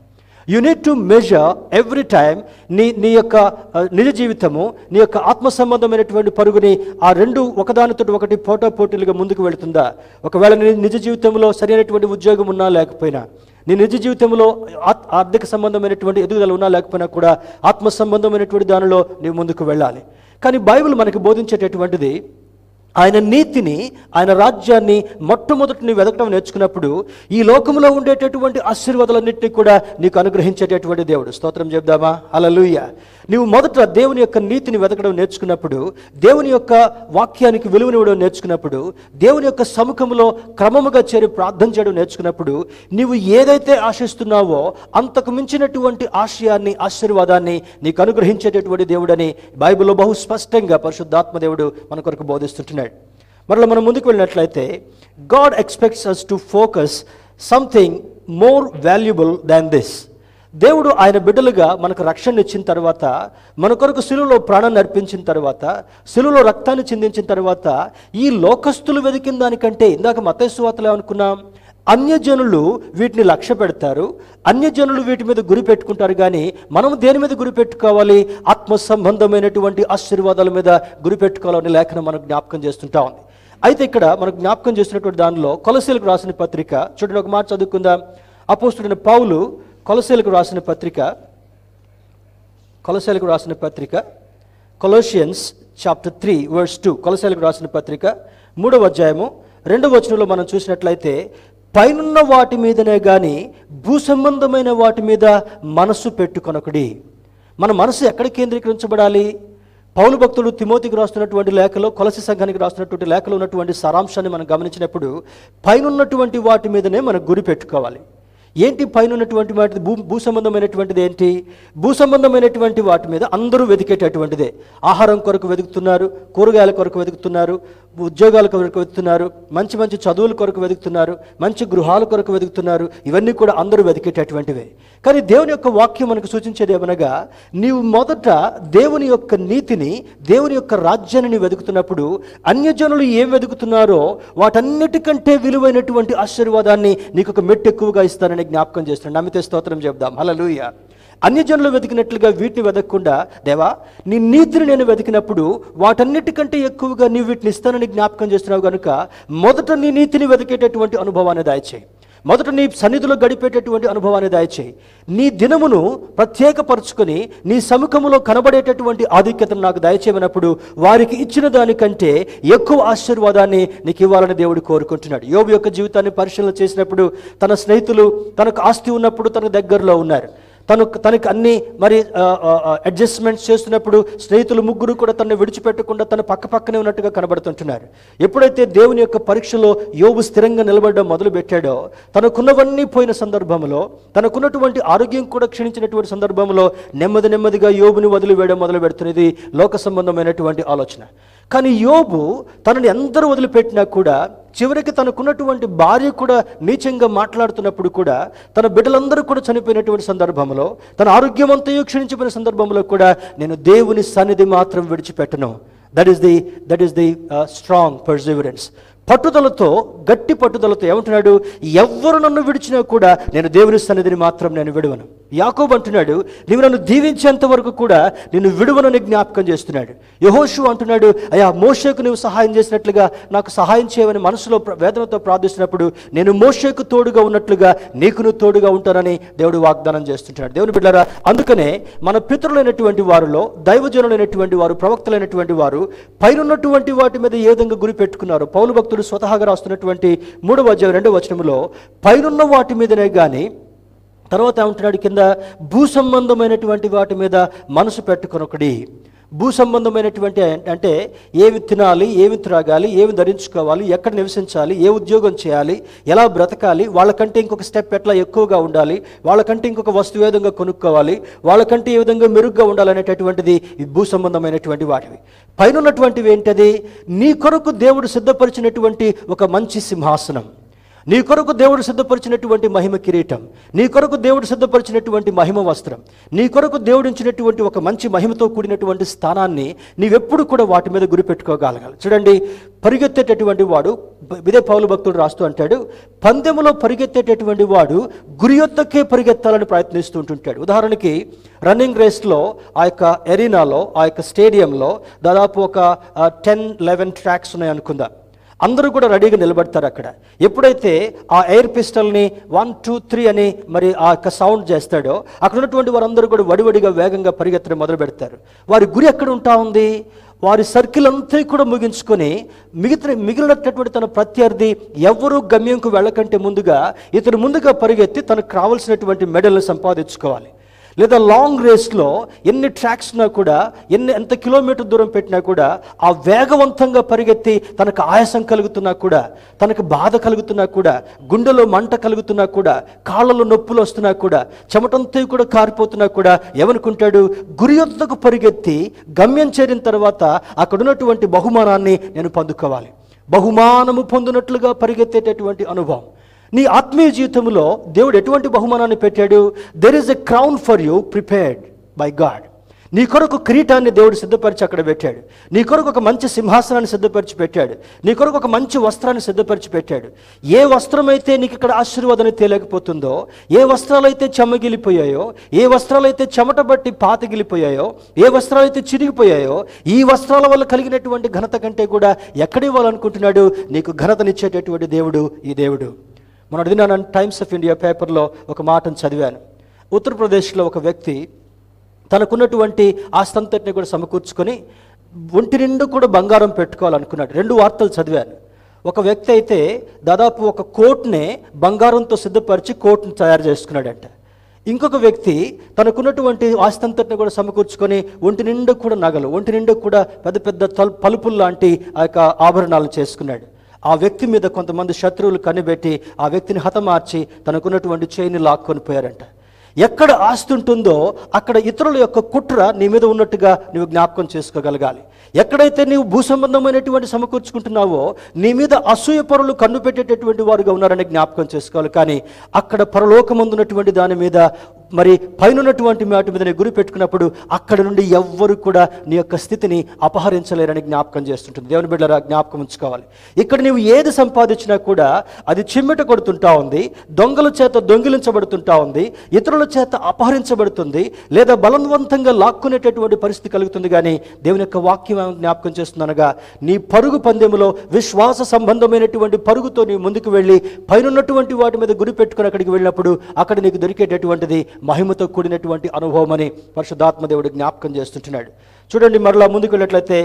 you need to measure every time నీ నీ యొక్క ఆ, నిజ జీవితము నీ యొక్క ఆత్మ సంబంధమైనటువంటి పరుగుని ఆ రెండు ఒకదానితో ఒకటి పోటా పోటీలుగా ముందుకు వెళుతుందా ఒకవేళ నీ నిజ జీవితంలో సరైనటువంటి ఉద్యోగం ఉన్నా లేకపోయినా నీ నిజ జీవితంలో ఆత్- ఆర్థిక సంబంధమైనటువంటి ఎదుగుదల ఉన్నా లేకపోయినా కూడా ఆత్మ సంబంధమైనటువంటి దానిలో నీవు ముందుకు వెళ్ళాలి కానీ బైబిల్ మనకి బోధించేటటువంటిది ఆయన నీతిని ఆయన రాజ్యాన్ని మొట్టమొదటి నీవు వెతకడం నేర్చుకున్నప్పుడు ఈ లోకంలో ఉండేటటువంటి ఆశీర్వాదాలన్నింటినీ కూడా నీకు అనుగ్రహించేటటువంటి దేవుడు స్తోత్రం చెప్దామా అలలుయ నీవు మొదట దేవుని యొక్క నీతిని వెతకడం నేర్చుకున్నప్పుడు దేవుని యొక్క వాక్యానికి విలువనివ్వడం నేర్చుకున్నప్పుడు దేవుని యొక్క సముఖంలో క్రమముగా చేరి ప్రార్థన చేయడం నేర్చుకున్నప్పుడు నీవు ఏదైతే ఆశిస్తున్నావో అంతకు మించినటువంటి ఆశయాన్ని ఆశీర్వాదాన్ని నీకు అనుగ్రహించేటటువంటి దేవుడని బైబిల్లో బహు స్పష్టంగా పరిశుద్ధాత్మ దేవుడు మన కొరకు బోధిస్తుంటున్నాడు మరలా మనం ముందుకు వెళ్ళినట్లయితే God expects us to focus something more valuable than this దేవుడు ఆయన బిడ్డలుగా మనకు రక్షణ ఇచ్చిన తర్వాత మన కొరకు శిలువలో ప్రాణాన్ని అర్పించిన తర్వాత శిలువలో రక్తాన్ని చిందించిన తర్వాత ఈ లోకస్తులు వెతికిన దానికంటే ఇందాక మతేశ్వాతలు అనుకున్నాం అన్యజనులు వీటిని లక్ష్య పెడతారు అన్యజనులు వీటి మీద గురి పెట్టుకుంటారు కానీ మనం దేని మీద గురి పెట్టుకోవాలి ఆత్మ సంబంధమైనటువంటి ఆశీర్వాదాల మీద గురి పెట్టుకోవాలని లేఖనం మనకు జ్ఞాపకం చేస్తుంటా ఉంది అయితే ఇక్కడ మనకు జ్ఞాపకం చేసినటువంటి దానిలో కొలసీలకు రాసిన పత్రిక చూడండి ఒక మాట చదువుకుందాం అపోస్తుడైన పౌలు కొలసీలకు రాసిన పత్రిక కొలసీలకు రాసిన పత్రిక Colossians chapter three verse two కొలసీలకు రాసిన పత్రిక మూడవ అధ్యాయము రెండవ వచనంలో మనం చూసినట్లయితే పైనున్న వాటి మీదనే కానీ భూ సంబంధమైన వాటి మీద మనస్సు పెట్టుకొనకుడి మన మనసు ఎక్కడ కేంద్రీకరించబడాలి పౌలు భక్తుడు తిమోతికి రాస్తున్నటువంటి లేఖలో కొలసి సంఘానికి రాస్తున్నటువంటి లేఖలో ఉన్నటువంటి సారాంశాన్ని మనం గమనించినప్పుడు పైనున్నటువంటి వాటి మీదనే మనం గురి పెట్టుకోవాలి ఏంటి పైన ఉన్నటువంటి వాటి భూ భూ సంబంధమైనటువంటిది ఏంటి భూ సంబంధమైనటువంటి వాటి మీద అందరూ వెతికేటటువంటిదే ఆహారం కొరకు వెతుకుతున్నారు కూరగాయల కొరకు వెతుకుతున్నారు ఉద్యోగాల కొరకు వెతుకుతున్నారు మంచి మంచి చదువుల కొరకు వెతుకుతున్నారు మంచి గృహాల కొరకు వెతుకుతున్నారు ఇవన్నీ కూడా అందరూ వెతికేటటువంటివే కానీ దేవుని యొక్క వాక్యం మనకు సూచించేది ఏమనగా నీవు మొదట దేవుని యొక్క నీతిని దేవుని యొక్క రాజ్యాన్ని నీవు వెతుకుతున్నప్పుడు అన్యజనులు ఏం వెతుకుతున్నారో వాటన్నిటికంటే విలువైనటువంటి ఆశీర్వాదాన్ని నీకు ఒక మెట్టు ఎక్కువగా ఇస్తానని జ్ఞాపకం చేస్తున్నాడు నమ్మితే స్తోత్రం చెప్దాం హల్లెలూయా అన్యజనులు వెతికినట్లుగా వీటిని వెతకకుండా దేవా నీ నీతిని నేను వెతికినప్పుడు వాటన్నిటికంటే ఎక్కువగా నీ వీటిని ఇస్తానని జ్ఞాపకం చేస్తున్నావు కనుక మొదట నీ నీతిని వెతికేటటువంటి అనుభవాన్ని దయచేయి మొదట నీ సన్నిధిలో గడిపేటటువంటి అనుభవాన్ని దయచేయి నీ దినమును ప్రత్యేకపరుచుకొని నీ సముఖములో కనబడేటటువంటి ఆధిక్యతను నాకు దయచేయమన్నప్పుడు వారికి ఇచ్చిన దానికంటే ఎక్కువ ఆశీర్వాదాన్ని నీకు ఇవ్వాలని దేవుడు కోరుకుంటున్నాడు యోబు యొక్క జీవితాన్ని పరిశీలన చేసినప్పుడు తన స్నేహితులు తనకు ఆస్తి ఉన్నప్పుడు తన దగ్గరలో ఉన్నారు తను తనకి అన్ని మరి అడ్జస్ట్మెంట్స్ చేస్తున్నప్పుడు స్నేహితులు ముగ్గురు కూడా తనను విడిచిపెట్టకుండా తన పక్క పక్కనే ఉన్నట్టుగా కనబడుతుంటున్నారు ఎప్పుడైతే దేవుని యొక్క పరీక్షలో యోబు స్థిరంగా నిలబడడం మొదలు పెట్టాడో తనకున్నవన్నీ పోయిన సందర్భంలో తనకున్నటువంటి ఆరోగ్యం కూడా క్షీణించినటువంటి సందర్భంలో నెమ్మది నెమ్మదిగా యోబుని వదిలివేయడం మొదలు పెడుతున్నది లోక సంబంధమైనటువంటి ఆలోచన కానీ యోబు తనని అందరూ వదిలిపెట్టినా కూడా చివరికి తనకున్నటువంటి భార్య కూడా నీచంగా మాట్లాడుతున్నప్పుడు కూడా తన బిడ్డలందరూ కూడా చనిపోయినటువంటి సందర్భంలో తన ఆరోగ్యం అంతయు క్షీణించిపోయిన సందర్భంలో కూడా నేను దేవుని సన్నిధి మాత్రం విడిచిపెట్టను that is the that is the strong perseverance పట్టుదలతో గట్టి పట్టుదలతో ఏమంటున్నాడు ఎవ్వరు నన్ను విడిచినా కూడా నేను దేవుని సన్నిధిని మాత్రం నేను విడవను యాకోబు అంటున్నాడు నీవు నన్ను దీవించేంత వరకు కూడా నేను విడువనని జ్ఞాపకం చేస్తున్నాడు యహోషు అంటున్నాడు అయ్యా మోషేకు నువ్వు సహాయం చేసినట్లుగా నాకు సహాయం చేయమని మనసులో ప్ర- వేదనతో ప్రార్థిస్తున్నప్పుడు నేను మోషేకు తోడుగా ఉన్నట్లుగా నీకు నువ్వు తోడుగా ఉంటానని దేవుడు వాగ్దానం చేస్తుంటాడు దేవుని బిడ్డారా అందుకనే మన పితరులైనటువంటి వారిలో దైవజనులైనటువంటి వారు ప్రవక్తలైనటువంటి వారు పైనున్నటువంటి వాటి మీద ఏ విధంగా గురి పెట్టుకున్నారు పౌలు భక్తుడు స్వతహాగా రాస్తున్నటువంటి మూడవ అధ్యాయం రెండవ వచనంలో పైనున్న వాటి మీదనే కానీ తర్వాత ఏమంటున్నాడు కింద భూ సంబంధమైనటువంటి వాటి మీద మనసు పెట్టుకొనొకడి భూ సంబంధమైనటువంటి అంటే ఏవి తినాలి ఏమి త్రాగాలి ఏమి ధరించుకోవాలి ఎక్కడ నివసించాలి ఏ ఉద్యోగం చేయాలి ఎలా బ్రతకాలి వాళ్ళకంటే ఇంకొక స్టెప్ ఎట్లా ఎక్కువగా ఉండాలి వాళ్ళకంటే ఇంకొక వస్తువు ఏ విధంగా కొనుక్కోవాలి వాళ్ళకంటే ఏ విధంగా మెరుగ్గా ఉండాలనేటటువంటిది ఈ భూ సంబంధమైనటువంటి వాటివి పైన ఉన్నటువంటివి ఏంటది నీ కొరకు దేవుడు సిద్ధపరిచినటువంటి ఒక మంచి సింహాసనం నీ కొరకు దేవుడు సిద్ధపరిచినటువంటి మహిమ కిరీటం నీ కొరకు దేవుడు సిద్ధపరిచినటువంటి మహిమ వస్త్రం నీ కొరకు దేవుడు ఇచ్చినటువంటి ఒక మంచి మహిమతో కూడినటువంటి స్థానాన్ని నీవెప్పుడు కూడా వాటి మీద గురి పెట్టుకోగలగాలి చూడండి పరిగెత్తేటటువంటి వాడు ఇదే పౌలు భక్తుడు రాస్తూ అంటాడు పందెములో పరిగెత్తేటటువంటి వాడు గురి యొద్దకే పరిగెత్తాలని ప్రయత్నిస్తూ ఉంటుంటాడు ఉదాహరణకి రన్నింగ్ రేస్లో ఆ యొక్క ఎరీనాలో ఆ యొక్క స్టేడియంలో దాదాపు ఒక టెన్ లెవెన్ ట్రాక్స్ ఉన్నాయి అనుకుందాం అందరూ కూడా రెడీగా నిలబడతారు అక్కడ ఎప్పుడైతే ఆ ఎయిర్ పిస్టల్ని వన్ టూ త్రీ అని మరి ఆ యొక్క సౌండ్ చేస్తాడో అక్కడ ఉన్నటువంటి వారందరూ కూడా వడివడిగా వేగంగా పరిగెత్తడం మొదలు పెడతారు వారి గురి ఎక్కడ ఉంటా ఉంది వారి సర్కిల్ అంతా కూడా ముగించుకొని మిగతా మిగిలినటువంటి తన ప్రత్యర్థి ఎవరు గమ్యంకు వెళ్ళకంటే ముందుగా ఇతను ముందుగా పరిగెత్తి తనకు కావలసినటువంటి మెడల్ని సంపాదించుకోవాలి లేదా లాంగ్ రేస్లో ఎన్ని ట్రాక్స్ ఉన్నా కూడా ఎన్ని ఎంత కిలోమీటర్ దూరం పెట్టినా కూడా ఆ వేగవంతంగా పరిగెత్తి తనకు ఆయాసం కలుగుతున్నా కూడా తనకు బాధ కలుగుతున్నా కూడా గుండెలో మంట కలుగుతున్నా కూడా కాళ్ళలో నొప్పులు వస్తున్నా కూడా చెమటంతా కూడా కారిపోతున్నా కూడా ఏమనుకుంటాడు గురి యొద్దకు పరిగెత్తి గమ్యం చేరిన తర్వాత అక్కడ ఉన్నటువంటి బహుమానాన్ని నేను పొందుకోవాలి బహుమానము పొందినట్లుగా పరిగెత్తేటటువంటి అనుభవం నీ ఆత్మీయ జీవితంలో దేవుడు ఎటువంటి బహుమానాన్ని పెట్టాడు there is a crown for you prepared by God నీ కొరకు కిరీటాన్ని దేవుడు సిద్ధపరిచి అక్కడ పెట్టాడు నీ కొరకు ఒక మంచి సింహాసనాన్ని సిద్ధపరిచి పెట్టాడు నీ కొరకు ఒక మంచి వస్త్రాన్ని సిద్ధపరిచి పెట్టాడు ఏ వస్త్రం అయితే నీకు ఇక్కడ ఆశీర్వాదాన్ని తేలేకపోతుందో ఏ వస్త్రాలు అయితే చెమ్మగిలిపోయాయో ఏ వస్త్రాలు అయితే చెమట బట్టి పాతగిలిపోయాయో ఏ వస్త్రాలు అయితే చిరిగిపోయాయో ఈ వస్త్రాల వల్ల కలిగినటువంటి ఘనత కంటే కూడా ఎక్కడ ఇవ్వాలనుకుంటున్నాడు నీకు ఘనతనిచ్చేటటువంటి దేవుడు ఈ దేవుడు మొన్నటి దినాన టైమ్స్ ఆఫ్ ఇండియా పేపర్లో ఒక మాటను చదివాను ఉత్తరప్రదేశ్లో ఒక వ్యక్తి తనకున్నటువంటి ఆస్తంతటిని కూడా సమకూర్చుకొని ఒంటి నిండు కూడా బంగారం పెట్టుకోవాలనుకున్నాడు రెండు వార్తలు చదివాను ఒక వ్యక్తి అయితే దాదాపు ఒక కోట్నే బంగారంతో సిద్ధపరిచి కోట్ని తయారు చేసుకున్నాడంట ఇంకొక వ్యక్తి తనకున్నటువంటి ఆస్తంతటిని కూడా సమకూర్చుకొని ఒంటి నిండు కూడా నగలు ఒంటి నిండు కూడా పెద్ద పెద్ద తల్ పలుపులు లాంటి ఆ యొక్క ఆభరణాలు చేసుకున్నాడు ఆ వ్యక్తి మీద కొంతమంది శత్రువులు కనిపెట్టి ఆ వ్యక్తిని హతమార్చి తనకున్నటువంటి చేయిని లాక్కొని పోయారంట ఎక్కడ ఆస్తి ఉంటుందో అక్కడ ఇతరుల యొక్క కుట్ర నీ మీద ఉన్నట్టుగా నువ్వు జ్ఞాపకం చేసుకోగలగాలి ఎక్కడైతే నీవు భూసంబంధమైనటువంటి సమకూర్చుకుంటున్నావో నీ మీద అసూయ పరులు కన్ను పెట్టేటటువంటి వారుగా ఉన్నారని జ్ఞాపకం చేసుకోవాలి కానీ అక్కడ పరలోకమందున్నటువంటి దాని మీద మరి పైనటువంటి వాటి మీద నీ గురి పెట్టుకున్నప్పుడు అక్కడ నుండి ఎవ్వరు కూడా నీ యొక్క స్థితిని అపహరించలేరని జ్ఞాపకం చేస్తుంటుంది దేవుని బిడ్డరా జ్ఞాపకం ఉంచుకోవాలి ఇక్కడ నీవు ఏది సంపాదించినా కూడా అది చిమ్మెట కొడుతుంటా ఉంది దొంగల చేత దొంగిలించబడుతుంటా ఉంది ఇతరుల చేత అపహరించబడుతుంది లేదా బలవంతంగా లాక్కునేటటువంటి పరిస్థితి కలుగుతుంది కానీ దేవుని యొక్క వాక్యం ఏమని జ్ఞాపకం చేస్తుందనగా నీ పరుగు పందెములో విశ్వాస సంబంధమైనటువంటి పరుగుతో నీ ముందుకు వెళ్ళి పైనున్నటువంటి వాటి మీద గురి పెట్టుకుని అక్కడికి వెళ్ళినప్పుడు అక్కడ నీకు దొరికేటటువంటిది మహిమతో కూడినటువంటి అనుభవం అని పరిశుద్ధాత్మ దేవుడు జ్ఞాపకం చేస్తుంటున్నాడు చూడండి మరలా ముందుకు వెళ్ళినట్లయితే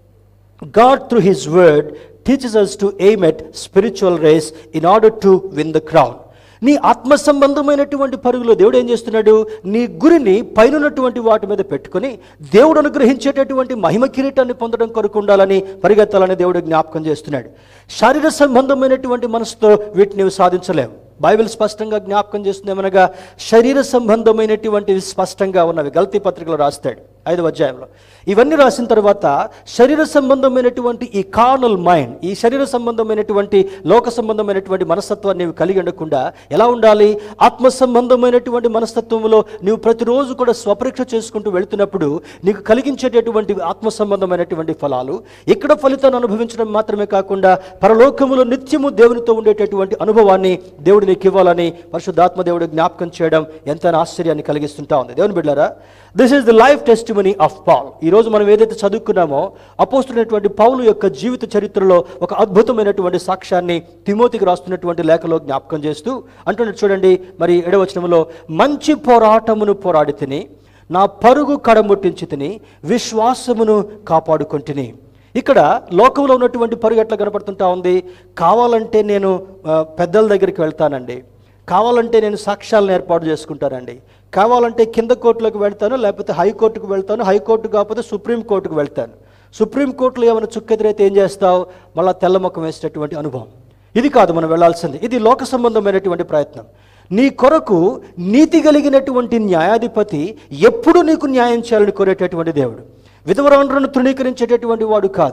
God through his word teaches us to aim at spiritual race in order to win the crown నీ ఆత్మ సంబంధమైనటువంటి పరుగులో దేవుడు ఏం చేస్తున్నాడు నీ గురిని పైనటువంటి వాటి మీద పెట్టుకొని దేవుడు అనుగ్రహించేటటువంటి మహిమ కిరీటాన్ని పొందడం కొరకు ఉండాలని పరిగెత్తాలని దేవుడు జ్ఞాపకం చేస్తున్నాడు శారీర సంబంధమైనటువంటి మనసుతో వీటిని నీవు సాధించలేవు బైబిల్ స్పష్టంగా జ్ఞాపకం చేస్తుంది ఏమనగా శరీర సంబంధమైనటువంటివి స్పష్టంగా ఉన్నవి గల్తీ పత్రికలో రాస్తాడు ఐదవ అధ్యాయంలో ఇవన్నీ రాసిన తర్వాత శరీర సంబంధమైనటువంటి ఈ కార్నల్ మైండ్ ఈ శరీర సంబంధమైనటువంటి లోక సంబంధమైనటువంటి మనస్తత్వాన్ని నీవు కలిగి ఉండకుండా ఎలా ఉండాలి ఆత్మ సంబంధమైనటువంటి మనస్తత్వంలో నీవు ప్రతిరోజు కూడా స్వపరీక్ష చేసుకుంటూ వెళుతున్నప్పుడు నీకు కలిగించేటటువంటి ఆత్మ సంబంధమైనటువంటి ఫలాలు ఇక్కడ ఫలితాన్ని అనుభవించడం మాత్రమే కాకుండా పరలోకములో నిత్యము దేవునితో ఉండేటటువంటి అనుభవాన్ని దేవుడు నీకు ఇవ్వాలని పరిశుద్ధాత్మ దేవుడు జ్ఞాపకం చేయడం ఎంత ఆశ్చర్యాన్ని కలిగిస్తుంటా ఉంది దేవుని బిడ్డారా this is the life testimony of Paul ఈరోజు మనం ఏదైతే చదువుకున్నామో అపోస్తున్నటువంటి పౌలు యొక్క జీవిత చరిత్రలో ఒక అద్భుతమైనటువంటి సాక్ష్యాన్ని తిమోతికి రాస్తున్నటువంటి లేఖలో జ్ఞాపకం చేస్తూ అంటున్నట్టు చూడండి మరి ఎడవచనంలో మంచి పోరాటమును పోరాడి తిని నా పరుగు కడముట్టించి తిని విశ్వాసమును కాపాడుకొంటిని ఇక్కడ లోకంలో ఉన్నటువంటి పరుగు ఎట్లా కనపడుతుంటా ఉంది కావాలంటే నేను ఆ, పెద్దల దగ్గరికి వెళ్తానండి కావాలంటే నేను సాక్ష్యాలను ఏర్పాటు చేసుకుంటానండి కావాలంటే కింద కోర్టులోకి వెళ్తాను లేకపోతే హైకోర్టుకు వెళ్తాను హైకోర్టు కాకపోతే సుప్రీం కోర్టుకు వెళ్తాను సుప్రీం కోర్టులో ఏమైనా చుక్కెదిరైతే ఏం చేస్తావు మళ్ళీ తెల్లముఖం వేసేటటువంటి అనుభవం ఇది కాదు మనం వెళ్ళాల్సింది ఇది లోక సంబంధమైనటువంటి ప్రయత్నం నీ కొరకు నీతి కలిగినటువంటి న్యాయాధిపతి ఎప్పుడు నీకు న్యాయం చేయాలని కోరేటటువంటి దేవుడు విధవరాండ్రను తృణీకరించేటటువంటి వాడు కాదు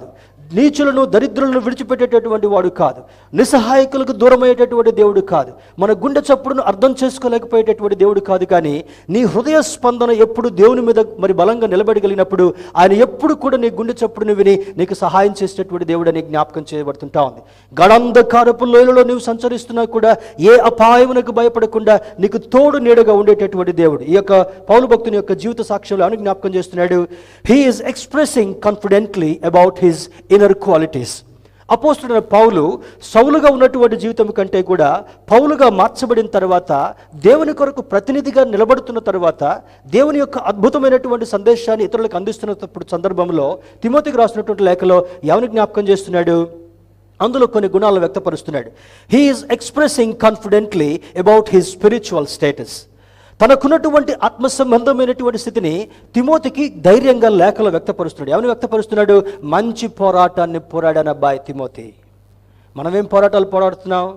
నీచులను దరిద్రులను విడిచిపెట్టేటటువంటి వాడు కాదు నిస్సహాయకులకు దూరమయ్యేటటువంటి దేవుడు కాదు మన గుండె చప్పుడును అర్థం చేసుకోలేకపోయేటటువంటి దేవుడు కాదు కానీ నీ హృదయ స్పందన ఎప్పుడు దేవుని మీద మరి బలంగా నిలబడగలిగినప్పుడు ఆయన ఎప్పుడు కూడా నీ గుండె చప్పుడును విని నీకు సహాయం చేసేటటువంటి దేవుడు అని జ్ఞాపకం చేయబడుతుంటా ఉంది గడంధకారపు లోయలలో నీవు సంచరిస్తున్నా కూడా ఏ అపాయమునకు భయపడకుండా నీకు తోడు నీడగా ఉండేటటువంటి దేవుడు ఈ యొక్క పౌలు భక్తుని యొక్క జీవిత సాక్ష్యంలో అని జ్ఞాపకం చేస్తున్నాడు he is expressing confidently about his inner qualities అపోస్తుడైన పౌలు సౌలుగా ఉన్నటువంటి జీవితం కంటే కూడా పౌలుగా మార్చబడిన తర్వాత దేవుని కొరకు ప్రతినిధిగా నిలబడుతున్న తర్వాత దేవుని యొక్క అద్భుతమైనటువంటి సందేశాన్ని ఇతరులకు అందిస్తున్నప్పుడు సందర్భంలో తిమోతికి రాసినటువంటి లేఖలో ఎవరిని జ్ఞాపకం చేస్తున్నాడు అందులో కొన్ని గుణాలను వ్యక్తపరుస్తున్నాడు he is expressing confidently about his spiritual status తనకున్నటువంటి ఆత్మ సంబంధమైనటువంటి స్థితిని తిమోతికి ధైర్యంగా లేఖలో వ్యక్తపరుస్తున్నాడు ఎవరిని వ్యక్తపరుస్తున్నాడు మంచి పోరాటాన్ని పోరాడాను అబ్బాయి తిమోతి మనమేం పోరాటాలు పోరాడుతున్నాం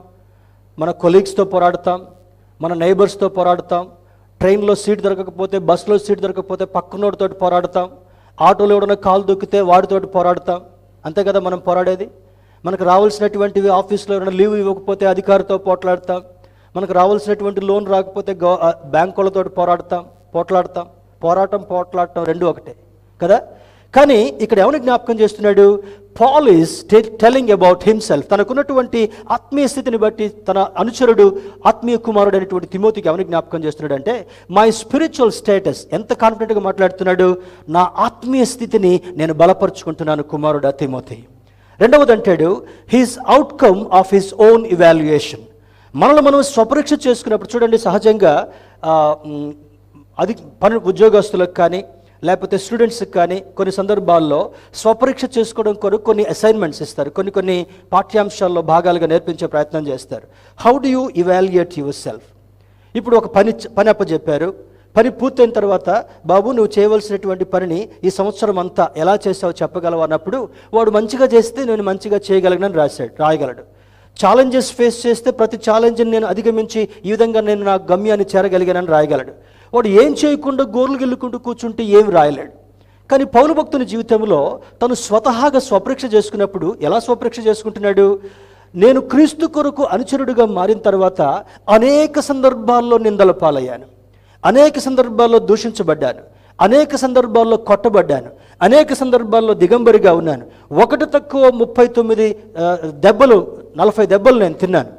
మన కొలీగ్స్తో పోరాడతాం మన నైబర్స్తో పోరాడతాం ట్రైన్లో సీట్ దొరకకపోతే బస్సులో సీట్ దొరకకపోతే పక్కనోడితో పోరాడతాం ఆటోలో ఎవడన్నా కాలు దొక్కితే వాడితోటి పోరాడతాం అంతే కదా మనం పోరాడేది మనకు రావాల్సినటువంటివి ఆఫీస్లో ఎవరైనా లీవ్ ఇవ్వకపోతే అధికారితో పోట్లాడతాం మనకు రావాల్సినటువంటి లోన్ రాకపోతే గవ బ్యాంక్ వాళ్ళతో పోరాడతాం పోట్లాడతాం పోరాటం పోట్లాడటం రెండు ఒకటే కదా కానీ ఇక్కడ ఎవరిని జ్ఞాపకం చేస్తున్నాడు Paul is telling about himself తనకున్నటువంటి ఆత్మీయ స్థితిని బట్టి తన అనుచరుడు ఆత్మీయ కుమారుడు అనేటువంటి తిమోతికి ఎవరిని జ్ఞాపకం చేస్తున్నాడు అంటే మై స్పిరిచువల్ స్టేటస్ ఎంత కాన్ఫిడెంట్గా మాట్లాడుతున్నాడు నా ఆత్మీయ స్థితిని నేను బలపరుచుకుంటున్నాను కుమారుడా తిమోతి రెండవది అంటాడు his outcome of his own evaluation మనల్ని మనం స్వపరీక్ష చేసుకున్నప్పుడు చూడండి సహజంగా ఆ, మ్, అది పని ఉద్యోగస్తులకు కానీ లేకపోతే స్టూడెంట్స్కి కానీ కొన్ని సందర్భాల్లో స్వపరీక్ష చేసుకోవడం కొరకు కొన్ని అసైన్మెంట్స్ ఇస్తారు కొన్ని కొన్ని పాఠ్యాంశాల్లో భాగాలుగా నేర్పించే ప్రయత్నం చేస్తారు how do you evaluate yourself ఇప్పుడు ఒక పని పని అప్పచెప్పారు పని పూర్తయిన తర్వాత బాబు నువ్వు చేయవలసినటువంటి పనిని ఈ సంవత్సరం అంతా ఎలా చేసావో చెప్పగలవు అన్నప్పుడు వాడు మంచిగా చేస్తే నేను మంచిగా చేయగలిగినని రాశాడు రాయగలడు ఛాలెంజెస్ ఫేస్ చేస్తే ప్రతి ఛాలెంజ్ని నేను అధిగమించి ఈ విధంగా నేను నా గమ్యాన్ని చేరగలిగానని రాయగలడు వాడు ఏం చేయకుండా గోర్లు గిల్లుకుంటూ కూర్చుంటే ఏమి రాయలేడు కానీ పౌలు భక్తుని జీవితంలో తను స్వతహాగా స్వపరీక్ష చేసుకున్నప్పుడు ఎలా స్వపరీక్ష చేసుకుంటున్నాడు నేను క్రీస్తు కొరకు అనుచరుడిగా మారిన తర్వాత అనేక సందర్భాల్లో నిందల పాలయ్యాను అనేక సందర్భాల్లో దూషించబడ్డాను అనేక సందర్భాల్లో కొట్టబడ్డాను అనేక సందర్భాల్లో దిగంబరిగా ఉన్నాను ఒకటి తక్కువ ముప్పై తొమ్మిది ఆ, దెబ్బలు నలభై దెబ్బలు నేను తిన్నాను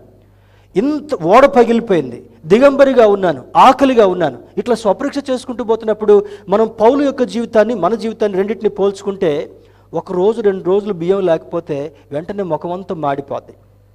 ఇంత ఓడ పగిలిపోయింది దిగంబరిగా ఉన్నాను ఆకలిగా ఉన్నాను ఇట్లా స్వపరీక్ష చేసుకుంటూ పోతున్నప్పుడు మనం పౌలు యొక్క జీవితాన్ని మన జీవితాన్ని రెండింటిని పోల్చుకుంటే ఒక రోజు రెండు రోజులు బియ్యం లేకపోతే వెంటనే ముఖమంతా మాడిపోద్ది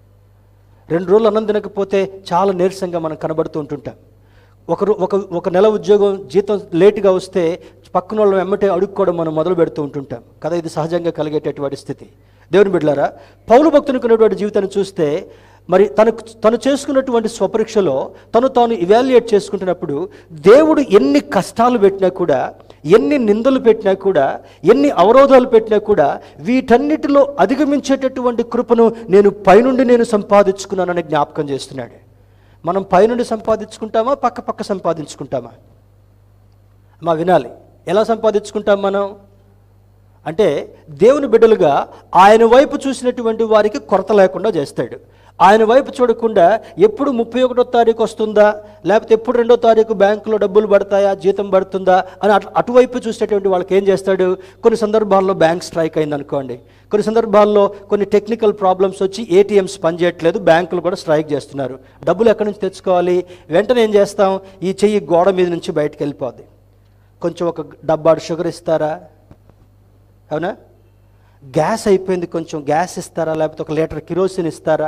రెండు రోజులు అన్నం తినకపోతే చాలా నీరసంగా మనం కనబడుతూ ఉంటుంటాం ఒక రో- ఒక ఒక నెల ఉద్యోగం జీతం లేటుగా వస్తే పక్కన వాళ్ళని వెమ్మటే అడుక్కోవడం మనం మొదలు పెడుతూ ఉంటుంటాం కదా ఇది సహజంగా కలిగేటటువంటి స్థితి దేవుని బిడ్డలారా పౌలు భక్తునికి ఉన్నటువంటి జీవితాన్ని చూస్తే మరి తను తను చేసుకున్నటువంటి స్వపరీక్షలో తను తాను ఇవాల్యుయేట్ చేసుకుంటున్నప్పుడు దేవుడు ఎన్ని కష్టాలు పెట్టినా కూడా ఎన్ని నిందలు పెట్టినా కూడా ఎన్ని అవరోధాలు పెట్టినా కూడా వీటన్నిటిలో అధిగమించేటటువంటి కృపను నేను పైనుండి నేను సంపాదించుకున్నానని జ్ఞాపకం చేస్తున్నాడు మనం పైనుండి సంపాదించుకుంటామా పక్క పక్క సంపాదించుకుంటామా మా వినాలి ఎలా సంపాదించుకుంటాం మనం అంటే దేవుని బిడ్డలుగా ఆయన వైపు చూసినటువంటి వారికి కొరత లేకుండా చేస్తాడు ఆయన వైపు చూడకుండా ఎప్పుడు ముప్పై ఒకటో తారీఖు వస్తుందా లేకపోతే ఎప్పుడు రెండో తారీఖు బ్యాంకులో డబ్బులు పడతాయా జీతం పడుతుందా అని అటు అటువైపు చూసేటువంటి వాళ్ళకి ఏం చేస్తాడు కొన్ని సందర్భాల్లో బ్యాంక్ స్ట్రైక్ అయింది అనుకోండి కొన్ని సందర్భాల్లో కొన్ని టెక్నికల్ ప్రాబ్లమ్స్ వచ్చి ఏటీఎంస్ పనిచేయట్లేదు బ్యాంకులు కూడా స్ట్రైక్ చేస్తున్నారు డబ్బులు ఎక్కడి నుంచి తెచ్చుకోవాలి వెంటనే ఏం చేస్తాం ఈ చెయ్యి గోడ మీద నుంచి బయటకు వెళ్ళిపోద్ది కొంచెం ఒక డబ్బాడు షుగర్ ఇస్తారా అవునా గ్యాస్ అయిపోయింది కొంచెం గ్యాస్ ఇస్తారా లేకపోతే ఒక లీటర్ కిరోసిన్ ఇస్తారా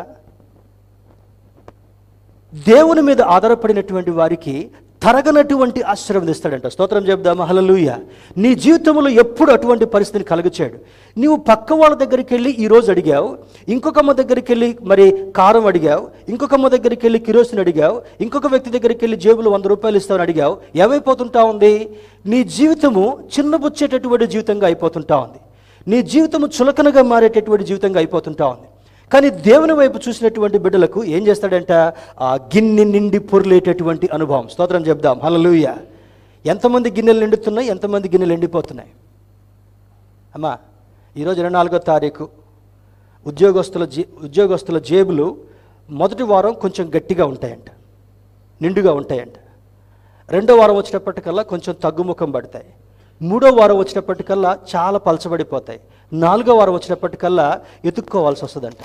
దేవుని మీద ఆధారపడినటువంటి వారికి తరగనటువంటి ఆశ్రయం ఇస్తాడంట స్తోత్రం చెప్దామా హలలుయ నీ జీవితంలో ఎప్పుడు అటువంటి పరిస్థితిని కలుగచాడు నీవు పక్క వాళ్ళ దగ్గరికి వెళ్ళి ఈరోజు అడిగావు ఇంకొకమ్మ దగ్గరికి వెళ్ళి మరి కారం అడిగావు ఇంకొకమ్మ దగ్గరికి వెళ్ళి కిరోసిన్ అడిగావు ఇంకొక వ్యక్తి దగ్గరికి వెళ్ళి జేబులో వంద రూపాయలు ఇస్తామని అడిగావు ఏమైపోతుంటా ఉంది నీ జీవితము చిన్నబుచ్చేటటువంటి జీవితంగా అయిపోతుంటా ఉంది నీ జీవితము చులకనగా మారేటటువంటి జీవితంగా అయిపోతుంటా ఉంది కానీ దేవుని వైపు చూసినటువంటి బిడ్డలకు ఏం చేస్తాడంట ఆ గిన్నె నిండి పొర్లేటటువంటి అనుభవం స్తోత్రం చెప్దాం హల్లెలూయా ఎంతమంది గిన్నెలు నిండుతున్నాయి ఎంతమంది గిన్నెలు ఎండిపోతున్నాయి అమ్మా ఈరోజు ఇరవై నాలుగో తారీఖు ఉద్యోగస్తుల జే ఉద్యోగస్తుల జేబులు మొదటి వారం కొంచెం గట్టిగా ఉంటాయంట నిండుగా ఉంటాయంట రెండో వారం వచ్చేటప్పటికల్లా కొంచెం తగ్గుముఖం పడతాయి మూడో వారం వచ్చేటప్పటికల్లా చాలా పలచబడిపోతాయి నాలుగో వారం వచ్చేటప్పటికల్లా ఎత్తుక్కోవాల్సి వస్తుందంట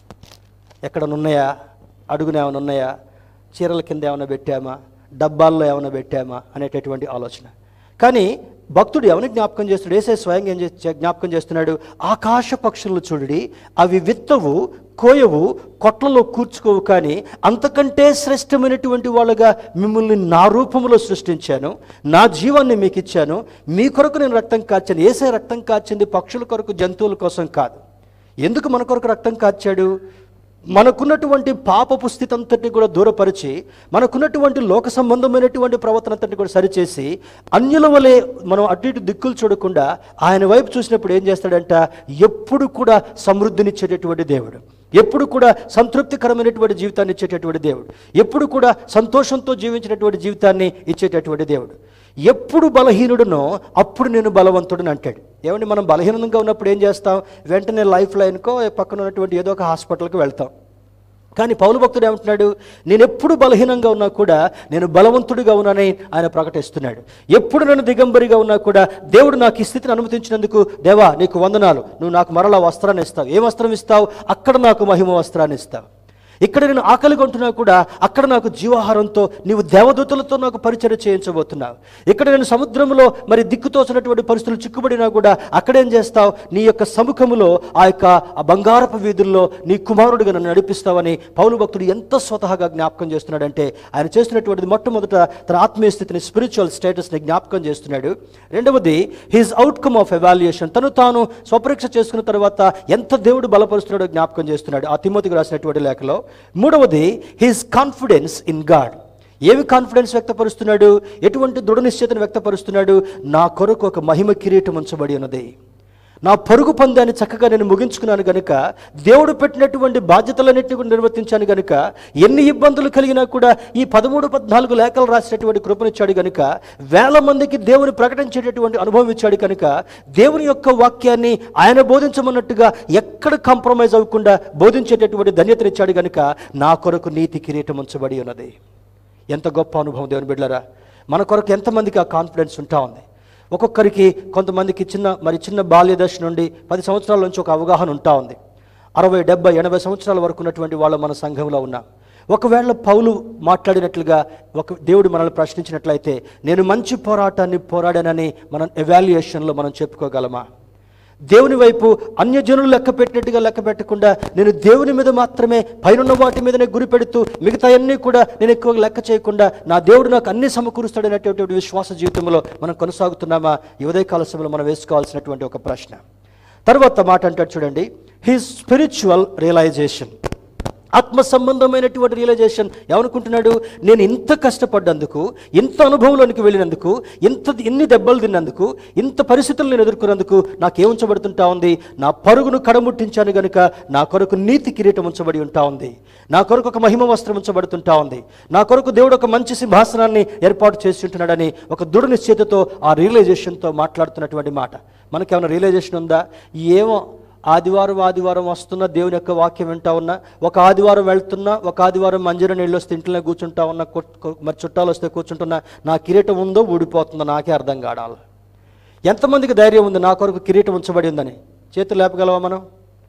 ఎక్కడ ఉన్నాయా అడుగున ఏమైనా ఉన్నాయా చీరల కింద ఏమైనా పెట్టామా డబ్బాల్లో ఏమైనా పెట్టామా అనేటటువంటి ఆలోచన కానీ భక్తుడు ఎవరిని జ్ఞాపకం చేస్తున్నాడు ఏసే స్వయంగా ఏం చే- జ్ఞాపకం చేస్తున్నాడు ఆకాశ పక్షులను చూడుడి అవి విత్తవు కోయవు కొట్లలో కూర్చుకోవు కానీ అంతకంటే శ్రేష్టమైనటువంటి వాళ్ళుగా మిమ్మల్ని నా రూపంలో సృష్టించాను నా జీవాన్ని మీకు ఇచ్చాను మీ కొరకు నేను రక్తం కార్చాను ఏసే రక్తం కార్చింది పక్షుల కొరకు జంతువుల కోసం కాదు ఎందుకు మన కొరకు రక్తం కార్చాడు మనకున్నటువంటి పాపపు స్థితి అంతటిని కూడా దూరపరిచి మనకున్నటువంటి లోక సంబంధమైనటువంటి ప్రవర్తన అంతటిని కూడా సరిచేసి అన్యుల వలె మనం అటు ఇటు దిక్కులు చూడకుండా ఆయన వైపు చూసినప్పుడు ఏం చేస్తాడంట ఎప్పుడు కూడా సమృద్ధినిచ్చేటటువంటి దేవుడు ఎప్పుడు కూడా సంతృప్తికరమైనటువంటి జీవితాన్ని ఇచ్చేటటువంటి దేవుడు ఎప్పుడు కూడా సంతోషంతో జీవించినటువంటి జీవితాన్ని ఇచ్చేటటువంటి దేవుడు ఎప్పుడు బలహీనుడునో అప్పుడు నేను బలవంతుడని అంటాడు ఏమండి మనం బలహీనంగా ఉన్నప్పుడు ఏం చేస్తాం వెంటనే లైఫ్ లైన్కో పక్కన ఉన్నటువంటి ఏదో ఒక హాస్పిటల్కి వెళ్తాం కానీ పౌలు భక్తుడు ఏమంటున్నాడు నేను ఎప్పుడు బలహీనంగా ఉన్నా కూడా నేను బలవంతుడిగా ఉన్నానని ఆయన ప్రకటిస్తున్నాడు ఎప్పుడు నేను దిగంబరిగా ఉన్నా కూడా దేవుడు నాకు ఈ స్థితిని అనుమతించినందుకు దేవా నీకు వందనాలు నువ్వు నాకు మరలా వస్త్రాన్ని ఇస్తావు ఏ వస్త్రం ఇస్తావు అక్కడ నాకు మహిమ వస్త్రాన్ని ఇస్తావు ఇక్కడ నేను ఆకలి కొంటున్నా కూడా అక్కడ నాకు జీవాహారంతో నీవు దేవదూతలతో నాకు పరిచయం చేయించబోతున్నావు ఇక్కడ నేను సముద్రంలో మరి దిక్కుతోచినటువంటి పరిస్థితులు చిక్కుబడినా కూడా అక్కడేం చేస్తావు నీ యొక్క సముఖములో ఆ యొక్క ఆ బంగారపు వీధుల్లో నీ కుమారుడిగా నన్ను నడిపిస్తావని పౌలు భక్తుడు ఎంత స్వతహాగా జ్ఞాపకం చేస్తున్నాడంటే ఆయన చేస్తున్నటువంటిది మొట్టమొదట తన ఆత్మీయ స్థితిని స్పిరిచువల్ స్టేటస్ని జ్ఞాపకం చేస్తున్నాడు రెండవది హిజ్ అవుట్కమ్ ఆఫ్ ఎవాల్యుయేషన్ తను తాను స్వపరీక్ష చేసుకున్న తర్వాత ఎంత దేవుడు బలపరుస్తున్నాడో జ్ఞాపకం చేస్తున్నాడు ఆ తిమోతికి రాసినటువంటి లేఖలో మూడవది హిజ్ కాన్ఫిడెన్స్ ఇన్ గాడ్ ఏమి కాన్ఫిడెన్స్ వ్యక్తపరుస్తున్నాడు ఎటువంటి దృఢ నిశ్చయతను వ్యక్తపరుస్తున్నాడు నా కొరకు ఒక మహిమ కిరీటం ఉంచబడి ఉన్నది నా పరుగు పందాన్ని చక్కగా నేను ముగించుకున్నాను గనుక దేవుడు పెట్టినటువంటి బాధ్యతలన్నింటినీ కూడా నిర్వర్తించాను గనుక ఎన్ని ఇబ్బందులు కలిగినా కూడా ఈ పదమూడు పద్నాలుగు లేఖలు రాసినటువంటి కృపనిచ్చాడు గనుక వేల మందికి దేవుని ప్రకటించేటటువంటి అనుభవం ఇచ్చాడు కనుక దేవుని యొక్క వాక్యాన్ని ఆయన బోధించమన్నట్టుగా ఎక్కడ కాంప్రమైజ్ అవ్వకుండా బోధించేటటువంటి ధన్యతనిచ్చాడు గనుక నా కొరకు నీతి కిరీటం ఉంచబడి ఉన్నది ఎంత గొప్ప అనుభవం దేవుని బిడ్డలారా మన కొరకు ఎంతమందికి ఆ కాన్ఫిడెన్స్ ఉంటా ఉంది ఒక్కొక్కరికి కొంతమందికి చిన్న మరి చిన్న బాల్య దశ నుండి పది సంవత్సరాల నుంచి ఒక అవగాహన ఉంటా ఉంది అరవై డెబ్బై ఎనభై సంవత్సరాల వరకు ఉన్నటువంటి వాళ్ళు మన సంఘంలో ఉన్నాం ఒకవేళ పౌలు మాట్లాడినట్లుగా ఒక దేవుడు మనల్ని ప్రశ్నించినట్లయితే నేను మంచి పోరాటాన్ని పోరాడానని మనం ఎవాల్యుయేషన్లో మనం చెప్పుకోగలమా దేవుని వైపు అన్యజనులు లెక్క పెట్టినట్టుగా లెక్క పెట్టకుండా నేను దేవుని మీద మాత్రమే పైనున్న వాటి మీదనే గురి పెడుతూ మిగతా అన్నీ కూడా నేను ఎక్కువ లెక్క చేయకుండా నా దేవుడు నాకు అన్ని సమకూరుస్తాడనేటువంటి విశ్వాస జీవితంలో మనం కొనసాగుతున్నామా ఈ ఉదయకాల సమయంలో మనం వేసుకోవాల్సినటువంటి ఒక ప్రశ్న తర్వాత మాట అంటాడు చూడండి హిస్ స్పిరిచువల్ రియలైజేషన్ ఆత్మ సంబంధమైనటువంటి రియలైజేషన్ ఏమనుకుంటున్నాడు నేను ఇంత కష్టపడ్డందుకు ఇంత అనుభవంలోనికి వెళ్ళినందుకు ఇంత ఎన్ని దెబ్బలు తిన్నందుకు ఇంత పరిస్థితులు నేను ఎదుర్కొన్నందుకు నాకేం ఉంచబడుతుంటా ఉంది నా పరుగును కడముట్టించాను గనుక నా కొరకు నీతి కిరీటం ఉంచబడి ఉంటా ఉంది నా కొరకు ఒక మహిమ వస్త్రం ఉంచబడుతుంటా ఉంది నా కొరకు దేవుడు ఒక మంచి సింహాసనాన్ని ఏర్పాటు చేసి ఉంటున్నాడని ఒక దృఢ నిశ్చయతతో ఆ రియలైజేషన్తో మాట్లాడుతున్నటువంటి మాట మనకేమైనా రియలైజేషన్ ఉందా ఏమో ఆదివారం ఆదివారం వస్తున్నా దేవుని యొక్క వాక్యం వింటా ఉన్నా ఒక ఆదివారం వెళ్తున్నా ఒక ఆదివారం మంజర నీళ్ళు వస్తే ఇంట్లో కూర్చుంటా ఉన్నా కు- కు- మరి చుట్టాలు వస్తే కూర్చుంటున్నా నా కిరీటం ఉందో ఊడిపోతుందో నాకే అర్థం కాడాలి ఎంతమందికి ధైర్యం ఉంది నా కొరకు కిరీటం ఉంచబడి ఉందని చేతులు లేపగలవా మనం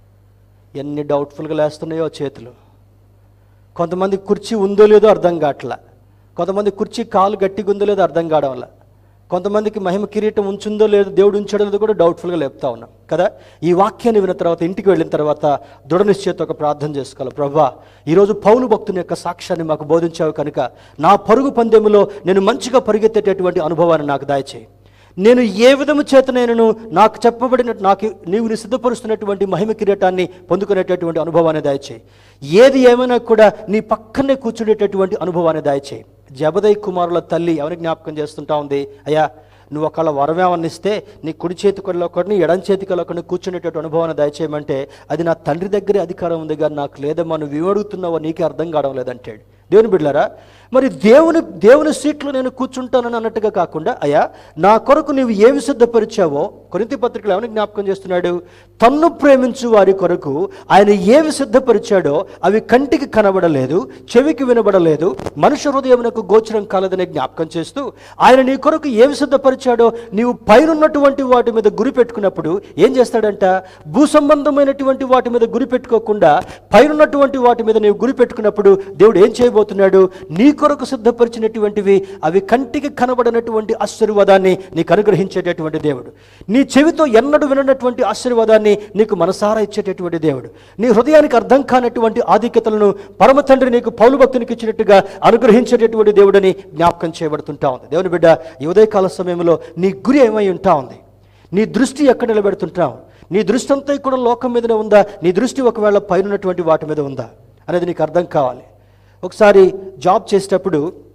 ఎన్ని డౌట్ఫుల్గా లేస్తున్నాయో చేతులు కొంతమంది కుర్చీ ఉందో లేదో అర్థం కావట్లా కొంతమంది కుర్చీ కాలు గట్టిగా ఉందో లేదో అర్థం కావడం వల్ల కొంతమందికి మహిమ కిరీటం ఉంచుందో లేదో దేవుడు ఉంచడం లేదో కూడా డౌట్ఫుల్గా లేపుతా ఉన్నాం కదా ఈ వాక్యాన్ని విన్న తర్వాత ఇంటికి వెళ్ళిన తర్వాత దృఢ నిశ్చయత ఒక ప్రార్థన చేసుకోవాలి ప్రభా ఈరోజు పౌలు భక్తుని యొక్క సాక్ష్యాన్ని మాకు బోధించావు కనుక నా పరుగు పందెములో నేను మంచిగా పరిగెత్తేటటువంటి అనుభవాన్ని నాకు దయచేయి నేను ఏ విధము చేతనైనను నాకు చెప్పబడిన నాకు నీవు నీ సిద్ధపరుస్తున్నటువంటి మహిమ కిరీటాన్ని పొందుకునేటటువంటి అనుభవాన్ని దయచేయి ఏది ఏమైనా కూడా నీ పక్కనే కూర్చునేటటువంటి అనుభవాన్ని దయచేయి జబదయ్ కుమారుల తల్లి ఎవరి జ్ఞాపకం చేస్తుంటా ఉంది అయ్యా నువ్వు ఒకళ్ళ వరమేమన్నా ఇస్తే నీ కుడి చేతికల్లో ఒకటి ఎడం చేతికల్లో ఒకటి కూర్చునేటటువంటి అనుభవాన్ని దయచేయమంటే అది నా తండ్రి దగ్గరే అధికారం ఉంది కానీ నాకు లేదమ్మా నువ్వు ఏమడుగుతున్నావో నీకే అర్థం కావడం లేదంటాడు దేవుని బిడ్డలారా మరి దేవుని దేవుని సీట్లో నేను కూర్చుంటానని అన్నట్టుగా కాకుండా అయ్యా నా కొరకు నీవు ఏమి సిద్ధపరిచావో కొరింతి పత్రికలు ఏమని జ్ఞాపకం చేస్తున్నాడు తన్ను ప్రేమించు వారి కొరకు ఆయన ఏమి సిద్ధపరిచాడో అవి కంటికి కనబడలేదు చెవికి వినబడలేదు మనుష్య హృదయమునకు గోచరం కాలేదని జ్ఞాపకం చేస్తూ ఆయన నీ కొరకు ఏమి సిద్ధపరిచాడో నీవు పైనున్నటువంటి వాటి మీద గురి పెట్టుకున్నప్పుడు ఏం చేస్తాడంట భూ సంబంధమైనటువంటి వాటి మీద గురి పెట్టుకోకుండా పైనున్నటువంటి వాటి మీద నీవు గురి పెట్టుకున్నప్పుడు దేవుడు ఏం చేయబోతున్నాడు నీ కొరకు సిద్ధపరిచినటువంటివి అవి కంటికి కనబడినటువంటి ఆశీర్వాదాన్ని నీకు అనుగ్రహించేటటువంటి దేవుడు నీ చెవితో ఎన్నడూ విననటువంటి ఆశీర్వాదాన్ని నీకు మనసారా ఇచ్చేటటువంటి దేవుడు నీ హృదయానికి అర్థం కానటువంటి ఆధిక్యతలను పరమ తండ్రి నీకు పౌలు భక్తునికి ఇచ్చినట్టుగా అనుగ్రహించేటటువంటి దేవుడని జ్ఞాపకం చేయబడుతుంటా ఉంది దేవుని బిడ్డ ఈ ఉదయకాల సమయంలో నీ గురి ఏమై ఉంటా ఉంది నీ దృష్టి ఎక్కడ నిలబెడుతుంటావు నీ దృష్టి అంతా కూడా లోకం మీదనే ఉందా నీ దృష్టి ఒకవేళ పైన ఉన్నటువంటి వాటి మీద ఉందా అనేది నీకు అర్థం కావాలి ఒకసారి జాబ్ చేసేటప్పుడు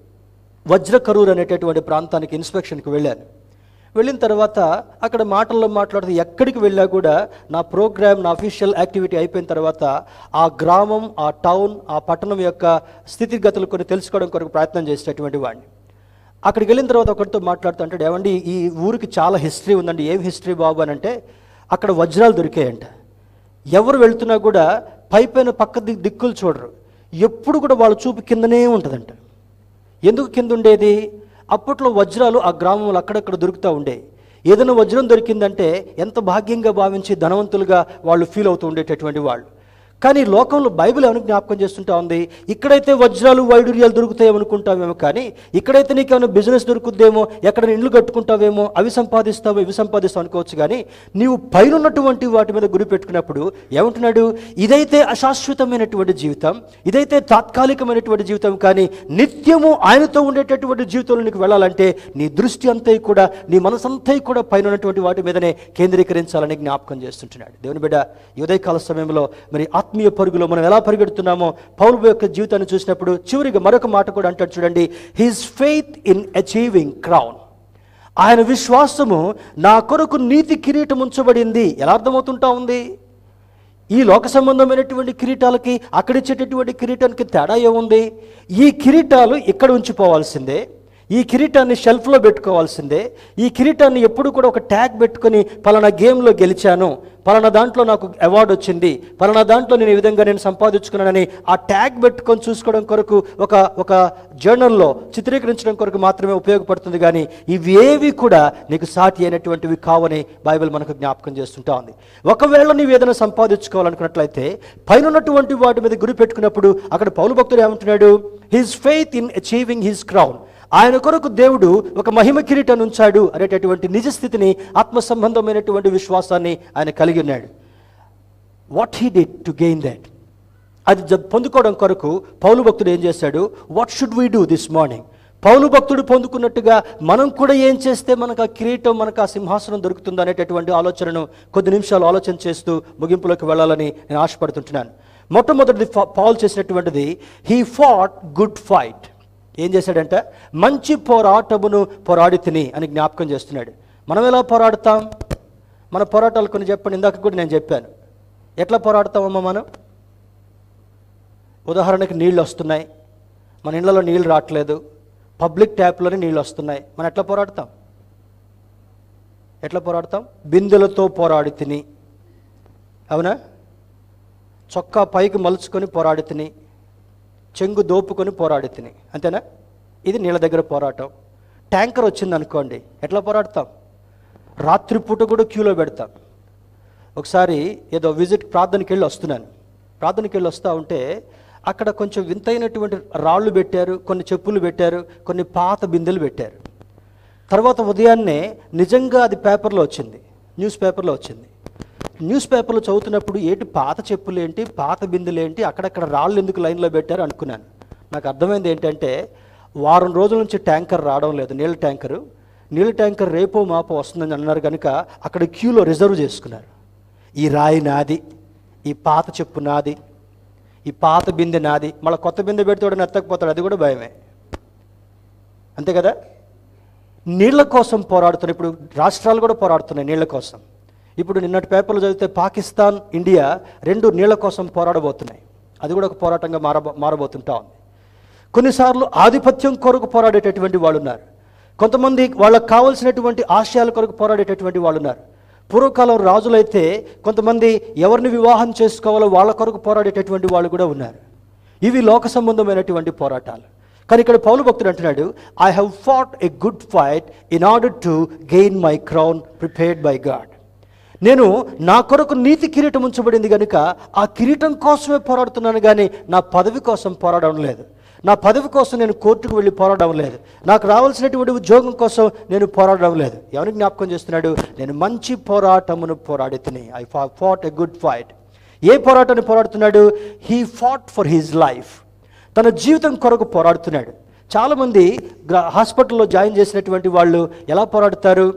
వజ్రకరూర్ అనేటటువంటి ప్రాంతానికి ఇన్స్పెక్షన్కి వెళ్ళాను వెళ్ళిన తర్వాత అక్కడ మాటల్లో మాట్లాడుతూ ఎక్కడికి వెళ్ళా కూడా నా ప్రోగ్రామ్ నా అఫీషియల్ యాక్టివిటీ అయిపోయిన తర్వాత ఆ గ్రామం ఆ టౌన్ ఆ పట్టణం యొక్క స్థితిగతులు కొన్ని తెలుసుకోవడం కొరకు ప్రయత్నం చేసేటటువంటి వాడిని అక్కడికి వెళ్ళిన తర్వాత ఒకరితో మాట్లాడుతూ అంటాడు ఏమండి ఈ ఊరికి చాలా హిస్టరీ ఉందండి ఏం హిస్టరీ బాబు అని అంటే అక్కడ వజ్రాలు దొరికాయంట ఎవరు వెళ్తున్నా కూడా పై పైన పక్క దిక్ దిక్కులు చూడరు ఎప్పుడు కూడా వాళ్ళ చూపు కిందనే ఉంటుందంట ఎందుకు కింద ఉండేది అప్పట్లో వజ్రాలు ఆ గ్రామంలో అక్కడక్కడ దొరుకుతూ ఉండే ఏదైనా వజ్రం దొరికిందంటే ఎంత భాగ్యంగా భావించి ధనవంతులుగా వాళ్ళు ఫీల్ అవుతూ ఉండేటటువంటి వాళ్ళు కానీ లోకంలో బైబిల్ ఏమైనా జ్ఞాపకం చేస్తుంటా ఉంది ఇక్కడైతే వజ్రాలు వైడూర్యాలు దొరుకుతాయేమో అనుకుంటామేమో కానీ ఇక్కడైతే నీకు ఏమైనా బిజినెస్ దొరుకుద్దేమో ఎక్కడ ఇండ్లు కట్టుకుంటావేమో అవి సంపాదిస్తావో ఇవి సంపాదిస్తావు అనుకోవచ్చు కానీ నీవు పైనున్నటువంటి వాటి మీద గురి పెట్టుకున్నప్పుడు ఏమంటున్నాడు ఇదైతే అశాశ్వతమైనటువంటి జీవితం ఇదైతే తాత్కాలికమైనటువంటి జీవితం కానీ నిత్యము ఆయనతో ఉండేటటువంటి జీవితంలో నీకు వెళ్ళాలంటే నీ దృష్టి అంతా కూడా నీ మనసంతా కూడా పైన ఉన్నటువంటి వాటి మీదనే కేంద్రీకరించాలని జ్ఞాపకం చేస్తుంటున్నాడు దేవుని బిడ్డ ఈ ఉదయకాల సమయంలో మరి ఆత్మీయ పరుగులో మనం ఎలా పరిగెడుతున్నామో పౌరు యొక్క జీవితాన్ని చూసినప్పుడు చివరిగా మరొక మాట కూడా అంటాడు చూడండి his faith in achieving crown ఆయన విశ్వాసము నా కొరకు నీతి కిరీటం ఉంచబడింది ఎలా అర్థమవుతుంటా ఉంది ఈ లోక సంబంధమైనటువంటి కిరీటాలకి అక్కడిచ్చేటటువంటి కిరీటానికి తేడా ఏముంది ఈ కిరీటాలు ఇక్కడ ఉంచిపోవాల్సిందే ఈ కిరీటాన్ని షెల్ఫ్లో పెట్టుకోవాల్సిందే ఈ కిరీటాన్ని ఎప్పుడు కూడా ఒక ట్యాగ్ పెట్టుకొని పలానా గేమ్లో గెలిచాను పలానా దాంట్లో నాకు అవార్డు వచ్చింది పలానా దాంట్లో నేను ఈ విధంగా నేను సంపాదించుకున్నానని ఆ ట్యాగ్ పెట్టుకొని చూసుకోవడం కొరకు ఒక ఒక జర్నల్లో చిత్రీకరించడం కొరకు మాత్రమే ఉపయోగపడుతుంది కానీ ఇవేవి కూడా నీకు సాటి అయినటువంటివి కావని బైబిల్ మనకు జ్ఞాపకం చేస్తుంటా ఉంది ఒకవేళ నీవు ఏదైనా సంపాదించుకోవాలనుకున్నట్లయితే పైన ఉన్నటువంటి వాటి మీద గురి పెట్టుకున్నప్పుడు అక్కడ పౌలు భక్తుడు ఏమంటున్నాడు his faith in achieving his crown ఆయన కొరకు దేవుడు ఒక మహిమ కిరీటాన్ని ఉంచాడు అనేటటువంటి నిజ స్థితిని ఆత్మ సంబంధమైనటువంటి విశ్వాసాన్ని ఆయన కలిగి ఉన్నాడు what he did to gain that అది జ- పొందుకోవడం కొరకు పౌలు భక్తుడు ఏం చేశాడు what should we do this morning పౌలు భక్తుడు పొందుకున్నట్టుగా మనం కూడా ఏం చేస్తే మనకు ఆ కిరీటం మనకు ఆ సింహాసనం దొరుకుతుంది అనేటటువంటి ఆలోచనను కొద్ది నిమిషాలు ఆలోచన చేస్తూ ముగింపులోకి వెళ్ళాలని నేను ఆశపడుతుంటున్నాను మొట్టమొదటిది ఫా- పౌలు చేసినటువంటిది హీ ఫాట్ గుడ్ ఫైట్ ఏం చేశాడంటే మంచి పోరాటమును పోరాడి తిని అని జ్ఞాపకం చేస్తున్నాడు మనం ఎలా పోరాడతాం మన పోరాటాలు కొన్ని చెప్పండి ఇందాక కూడా నేను చెప్పాను ఎట్లా పోరాడతామమ్మా మనం ఉదాహరణకి నీళ్ళు వస్తున్నాయి మన ఇళ్ళలో నీళ్ళు రావట్లేదు పబ్లిక్ ట్యాప్లోనే నీళ్ళు వస్తున్నాయి మనం ఎట్లా పోరాడతాం ఎట్లా పోరాడతాం బిందెలతో పోరాడి తిని అవునా చొక్కా పైకి మలుచుకొని పోరాడి తిని చెంగు దోపుకొని పోరాడి తిని అంతేనా ఇది నీళ్ళ దగ్గర పోరాటం ట్యాంకర్ వచ్చింది అనుకోండి ఎట్లా పోరాడతాం రాత్రిపూట కూడా క్యూలో పెడతాం ఒకసారి ఏదో విజిట్ ప్రార్థనకి వెళ్ళి వస్తున్నాను ప్రార్థనకి వెళ్ళి వస్తూ ఉంటే అక్కడ కొంచెం వింతైనటువంటి రాళ్ళు పెట్టారు కొన్ని చెప్పులు పెట్టారు కొన్ని పాత బిందెలు పెట్టారు తర్వాత ఉదయాన్నే నిజంగా అది పేపర్లో వచ్చింది న్యూస్ పేపర్లో వచ్చింది న్యూస్ పేపర్లో చదువుతున్నప్పుడు ఏంటి పాత చెప్పులు ఏంటి పాత బిందెలు ఏంటి అక్కడక్కడ రాళ్ళు ఎందుకు లైన్లో పెట్టారు అనుకున్నాను నాకు అర్థమైంది ఏంటంటే వారం రోజుల నుంచి ట్యాంకర్ రావడం లేదు నీళ్ళ ట్యాంకరు నీళ్ళ ట్యాంకర్ రేపో మాపో వస్తుందని అన్నారు కనుక అక్కడ క్యూలో రిజర్వ్ చేసుకున్నారు ఈ రాయి నాది ఈ పాత చెప్పు నాది ఈ పాత బిందె నాది మళ్ళీ కొత్త బిందె పెడితే ఎత్తకపోతాడు అది కూడా భయమే అంతే కదా నీళ్ల కోసం పోరాడుతున్నాయి ఇప్పుడు రాష్ట్రాలు కూడా పోరాడుతున్నాయి నీళ్ల కోసం ఇప్పుడు నిన్నటి పేపర్లు చదివితే పాకిస్తాన్ ఇండియా రెండు నీళ్ల కోసం పోరాడబోతున్నాయి అది కూడా ఒక పోరాటంగా మారబో మారబోతుంటా ఉంది కొన్నిసార్లు ఆధిపత్యం కొరకు పోరాడేటటువంటి వాళ్ళు ఉన్నారు కొంతమంది వాళ్ళకు కావలసినటువంటి ఆశయాల కొరకు పోరాడేటటువంటి వాళ్ళు ఉన్నారు పూర్వకాలం రాజులైతే కొంతమంది ఎవరిని వివాహం చేసుకోవాలో వాళ్ళ కొరకు పోరాడేటటువంటి వాళ్ళు కూడా ఉన్నారు ఇవి లోక సంబంధమైనటువంటి పోరాటాలు కానీ ఇక్కడ పౌలు భక్తుడు అంటున్నాడు I have fought a good fight in order to gain my crown prepared by God నేను నా కొరకు నీతి కిరీటం ఉంచబడింది కనుక ఆ కిరీటం కోసమే పోరాడుతున్నాను కానీ నా పదవి కోసం పోరాడడం లేదు నా పదవి కోసం నేను కోర్టుకు వెళ్ళి పోరాడడం లేదు నాకు రావాల్సినటువంటి ఉద్యోగం కోసం నేను పోరాడడం లేదు ఎవరికి జ్ఞాపకం చేస్తున్నాడు నేను మంచి పోరాటమును పోరాడి తిని I fought a good fight ఏ పోరాటాన్ని పోరాడుతున్నాడు he fought for his life తన జీవితం కొరకు పోరాడుతున్నాడు చాలామంది గ్ర- హాస్పిటల్లో జాయిన్ చేసినటువంటి వాళ్ళు ఎలా పోరాడుతారు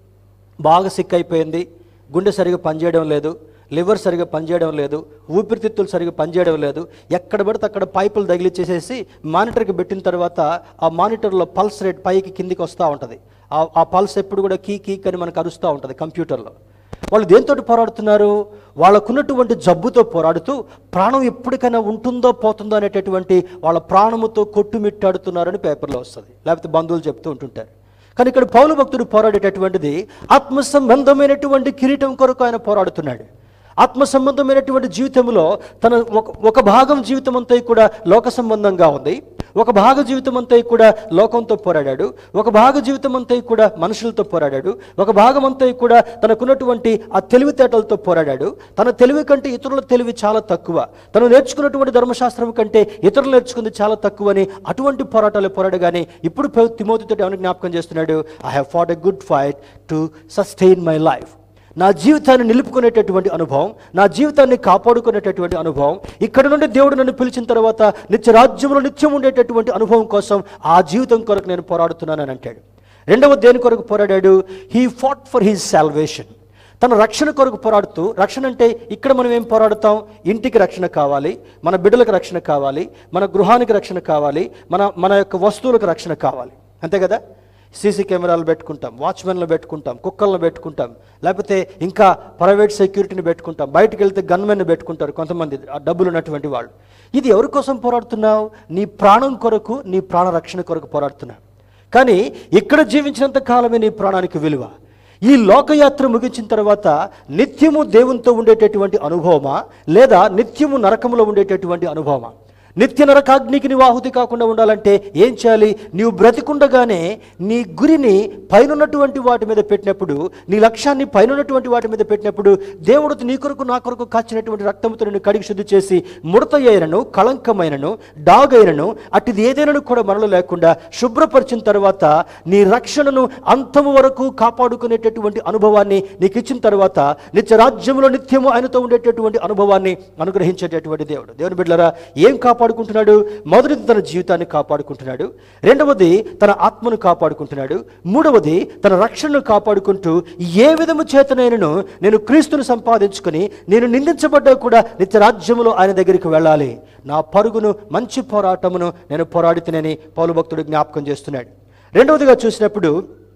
బాగా సిక్ అయిపోయింది గుండె సరిగా పనిచేయడం లేదు లివర్ సరిగా పనిచేయడం లేదు ఊపిరితిత్తులు సరిగా పనిచేయడం లేదు ఎక్కడ పడితే అక్కడ పైపులు తగిలిచ్చేసేసి మానిటర్కి పెట్టిన తర్వాత ఆ మానిటర్లో పల్స్ రేట్ పైకి కిందికి వస్తూ ఉంటుంది ఆ- ఆ పల్స్ ఎప్పుడు కూడా కీ కీక్ అని మనకు అరుస్తూ ఉంటుంది కంప్యూటర్లో వాళ్ళు దేంతో పోరాడుతున్నారు వాళ్ళకున్నటువంటి జబ్బుతో పోరాడుతూ ప్రాణం ఎప్పటికైనా ఉంటుందో పోతుందో అనేటటువంటి వాళ్ళ ప్రాణముతో కొట్టుమిట్టాడుతున్నారని పేపర్లో వస్తుంది లేకపోతే బంధువులు చెప్తూ ఉంటుంటారు కానీ ఇక్కడ పౌలు భక్తుడు పోరాడేటటువంటిది ఆత్మ సంబంధమైనటువంటి కిరీటం కొరకు ఆయన పోరాడుతున్నాడు ఆత్మ సంబంధమైనటువంటి జీవితంలో తన ఒక ఒక భాగం జీవితం అంతా కూడా లోక సంబంధంగా ఉంది ఒక భాగ జీవితం అంతా కూడా లోకంతో పోరాడాడు ఒక భాగ జీవితం అంతా కూడా మనుషులతో పోరాడాడు ఒక భాగం అంతా కూడా తనకున్నటువంటి ఆ తెలివితేటలతో పోరాడాడు తన తెలివి కంటే ఇతరుల తెలివి చాలా తక్కువ తను నేర్చుకున్నటువంటి ధర్మశాస్త్రం కంటే ఇతరులు నేర్చుకుంది చాలా తక్కువ అని అటువంటి పోరాటాలు పోరాడగానే ఇప్పుడు తిమోతితో ఏమైనా జ్ఞాపకం చేస్తున్నాడు I have fought a good fight to sustain my life నా జీవితాన్ని నిలుపుకునేటటువంటి అనుభవం నా జీవితాన్ని కాపాడుకునేటటువంటి అనుభవం ఇక్కడ నుండి దేవుడు నన్ను పిలిచిన తర్వాత నిత్య రాజ్యంలో నిత్యం ఉండేటటువంటి అనుభవం కోసం ఆ జీవితం కొరకు నేను పోరాడుతున్నానని అంటాడు రెండవ దేని కొరకు పోరాడాడు he fought for his salvation తన రక్షణ కొరకు పోరాడుతూ రక్షణ అంటే ఇక్కడ మనం ఏం పోరాడుతాం ఇంటికి రక్షణ కావాలి మన బిడ్డలకు రక్షణ కావాలి మన గృహానికి రక్షణ కావాలి మన మన యొక్క వస్తువులకు రక్షణ కావాలి అంతే కదా సీసీ కెమెరాలు పెట్టుకుంటాం వాచ్మెన్లు పెట్టుకుంటాం కుక్కలను పెట్టుకుంటాం లేకపోతే ఇంకా ప్రైవేట్ సెక్యూరిటీని పెట్టుకుంటాం బయటకు వెళ్తే గన్మెన్ పెట్టుకుంటారు కొంతమంది ఆ డబ్బులు ఉన్నటువంటి వాళ్ళు ఇది ఎవరి కోసం పోరాడుతున్నావు నీ ప్రాణం కొరకు నీ ప్రాణ రక్షణ కొరకు పోరాడుతున్నావు కానీ ఇక్కడ జీవించినంత కాలమే నీ ప్రాణానికి విలువ ఈ లోకయాత్ర ముగించిన తర్వాత నిత్యము దేవునితో ఉండేటటువంటి అనుభవమా లేదా నిత్యము నరకములో ఉండేటటువంటి అనుభవమా నిత్య నరకాగ్నికి నీవు ఆహుతి కాకుండా ఉండాలంటే ఏం చేయాలి నీవు బ్రతికుండగానే నీ గురిని పైనున్నటువంటి వాటి మీద పెట్టినప్పుడు నీ లక్ష్యాన్ని పైనున్నటువంటి వాటి మీద పెట్టినప్పుడు దేవుడు నీ కొరకు నా కొరకు కాచినటువంటి రక్తముతో నిన్ను కడిగి శుద్ధి చేసి ముడత అయినను కళంకమైనను డాగైనను అటుది ఏదైనా కూడా మనలో లేకుండా శుభ్రపరిచిన తర్వాత నీ రక్షణను అంతము వరకు కాపాడుకునేటటువంటి అనుభవాన్ని నీకు ఇచ్చిన తర్వాత నిత్య రాజ్యంలో నిత్యము ఆయనతో ఉండేటటువంటి అనుభవాన్ని అనుగ్రహించేటటువంటి దేవుడు దేవుని బిడ్డలారా ఏం కాపాడుకుంటున్నాడు మొదటిది తన జీవితాన్ని కాపాడుకుంటున్నాడు రెండవది తన ఆత్మను కాపాడుకుంటున్నాడు మూడవది తన రక్షణను కాపాడుకుంటూ ఏ విధము చేతనైనను నేను క్రీస్తును సంపాదించుకొని నేను నిందించబడ్డా కూడా నిత్య రాజ్యములో ఆయన దగ్గరికి వెళ్ళాలి నా పరుగును మంచి పోరాటమును నేను పోరాడితేనని పౌలు భక్తుడు జ్ఞాపకం చేస్తున్నాడు రెండవదిగా చూసినప్పుడు